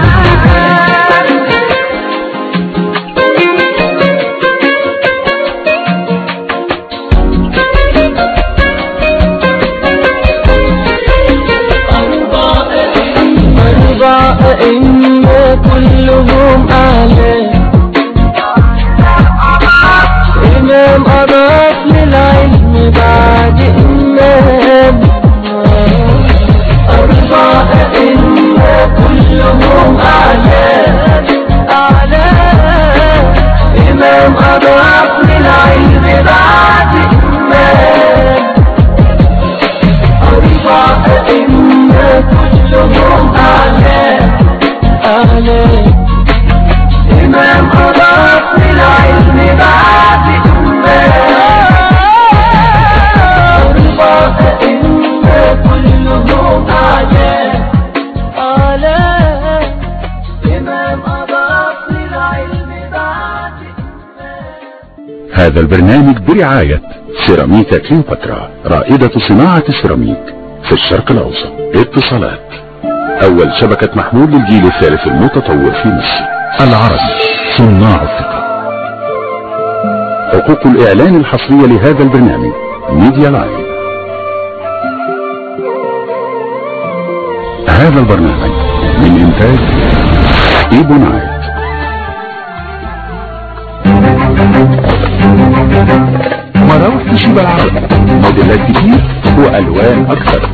أربع أئمة كلهم أعلام إمام أضاف للعلم بعد إمام أربع أئمة كلهم أعلام أعلام إمام أضاف للعلم بعد إسلام هذا البرنامج برعاية سيراميكا كليوباترا رائدة صناعة السيراميك في الشرق الأوسط اتصالات أول شبكة محمول للجيل الثالث المتطور في مصر العربي صناع الثقة حقوق الإعلان الحصرية لهذا البرنامج ميديا لاين هذا البرنامج من إنتاج إيبو نايت مراوح تشيب العربي موديلات كتير وألوان أكثر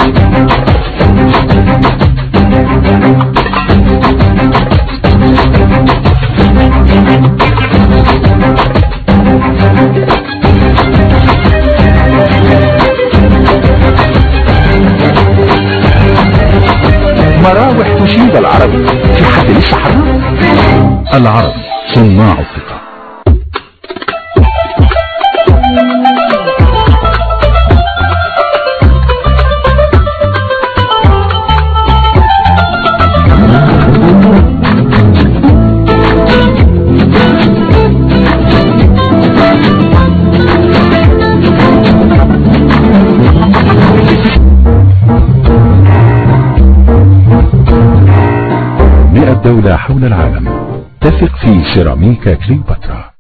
مراوح تشيب العربي في حد لسه حرام العربي صناع الثقة مئة دولة حول العالم تثق في سيراميكا كليوباترا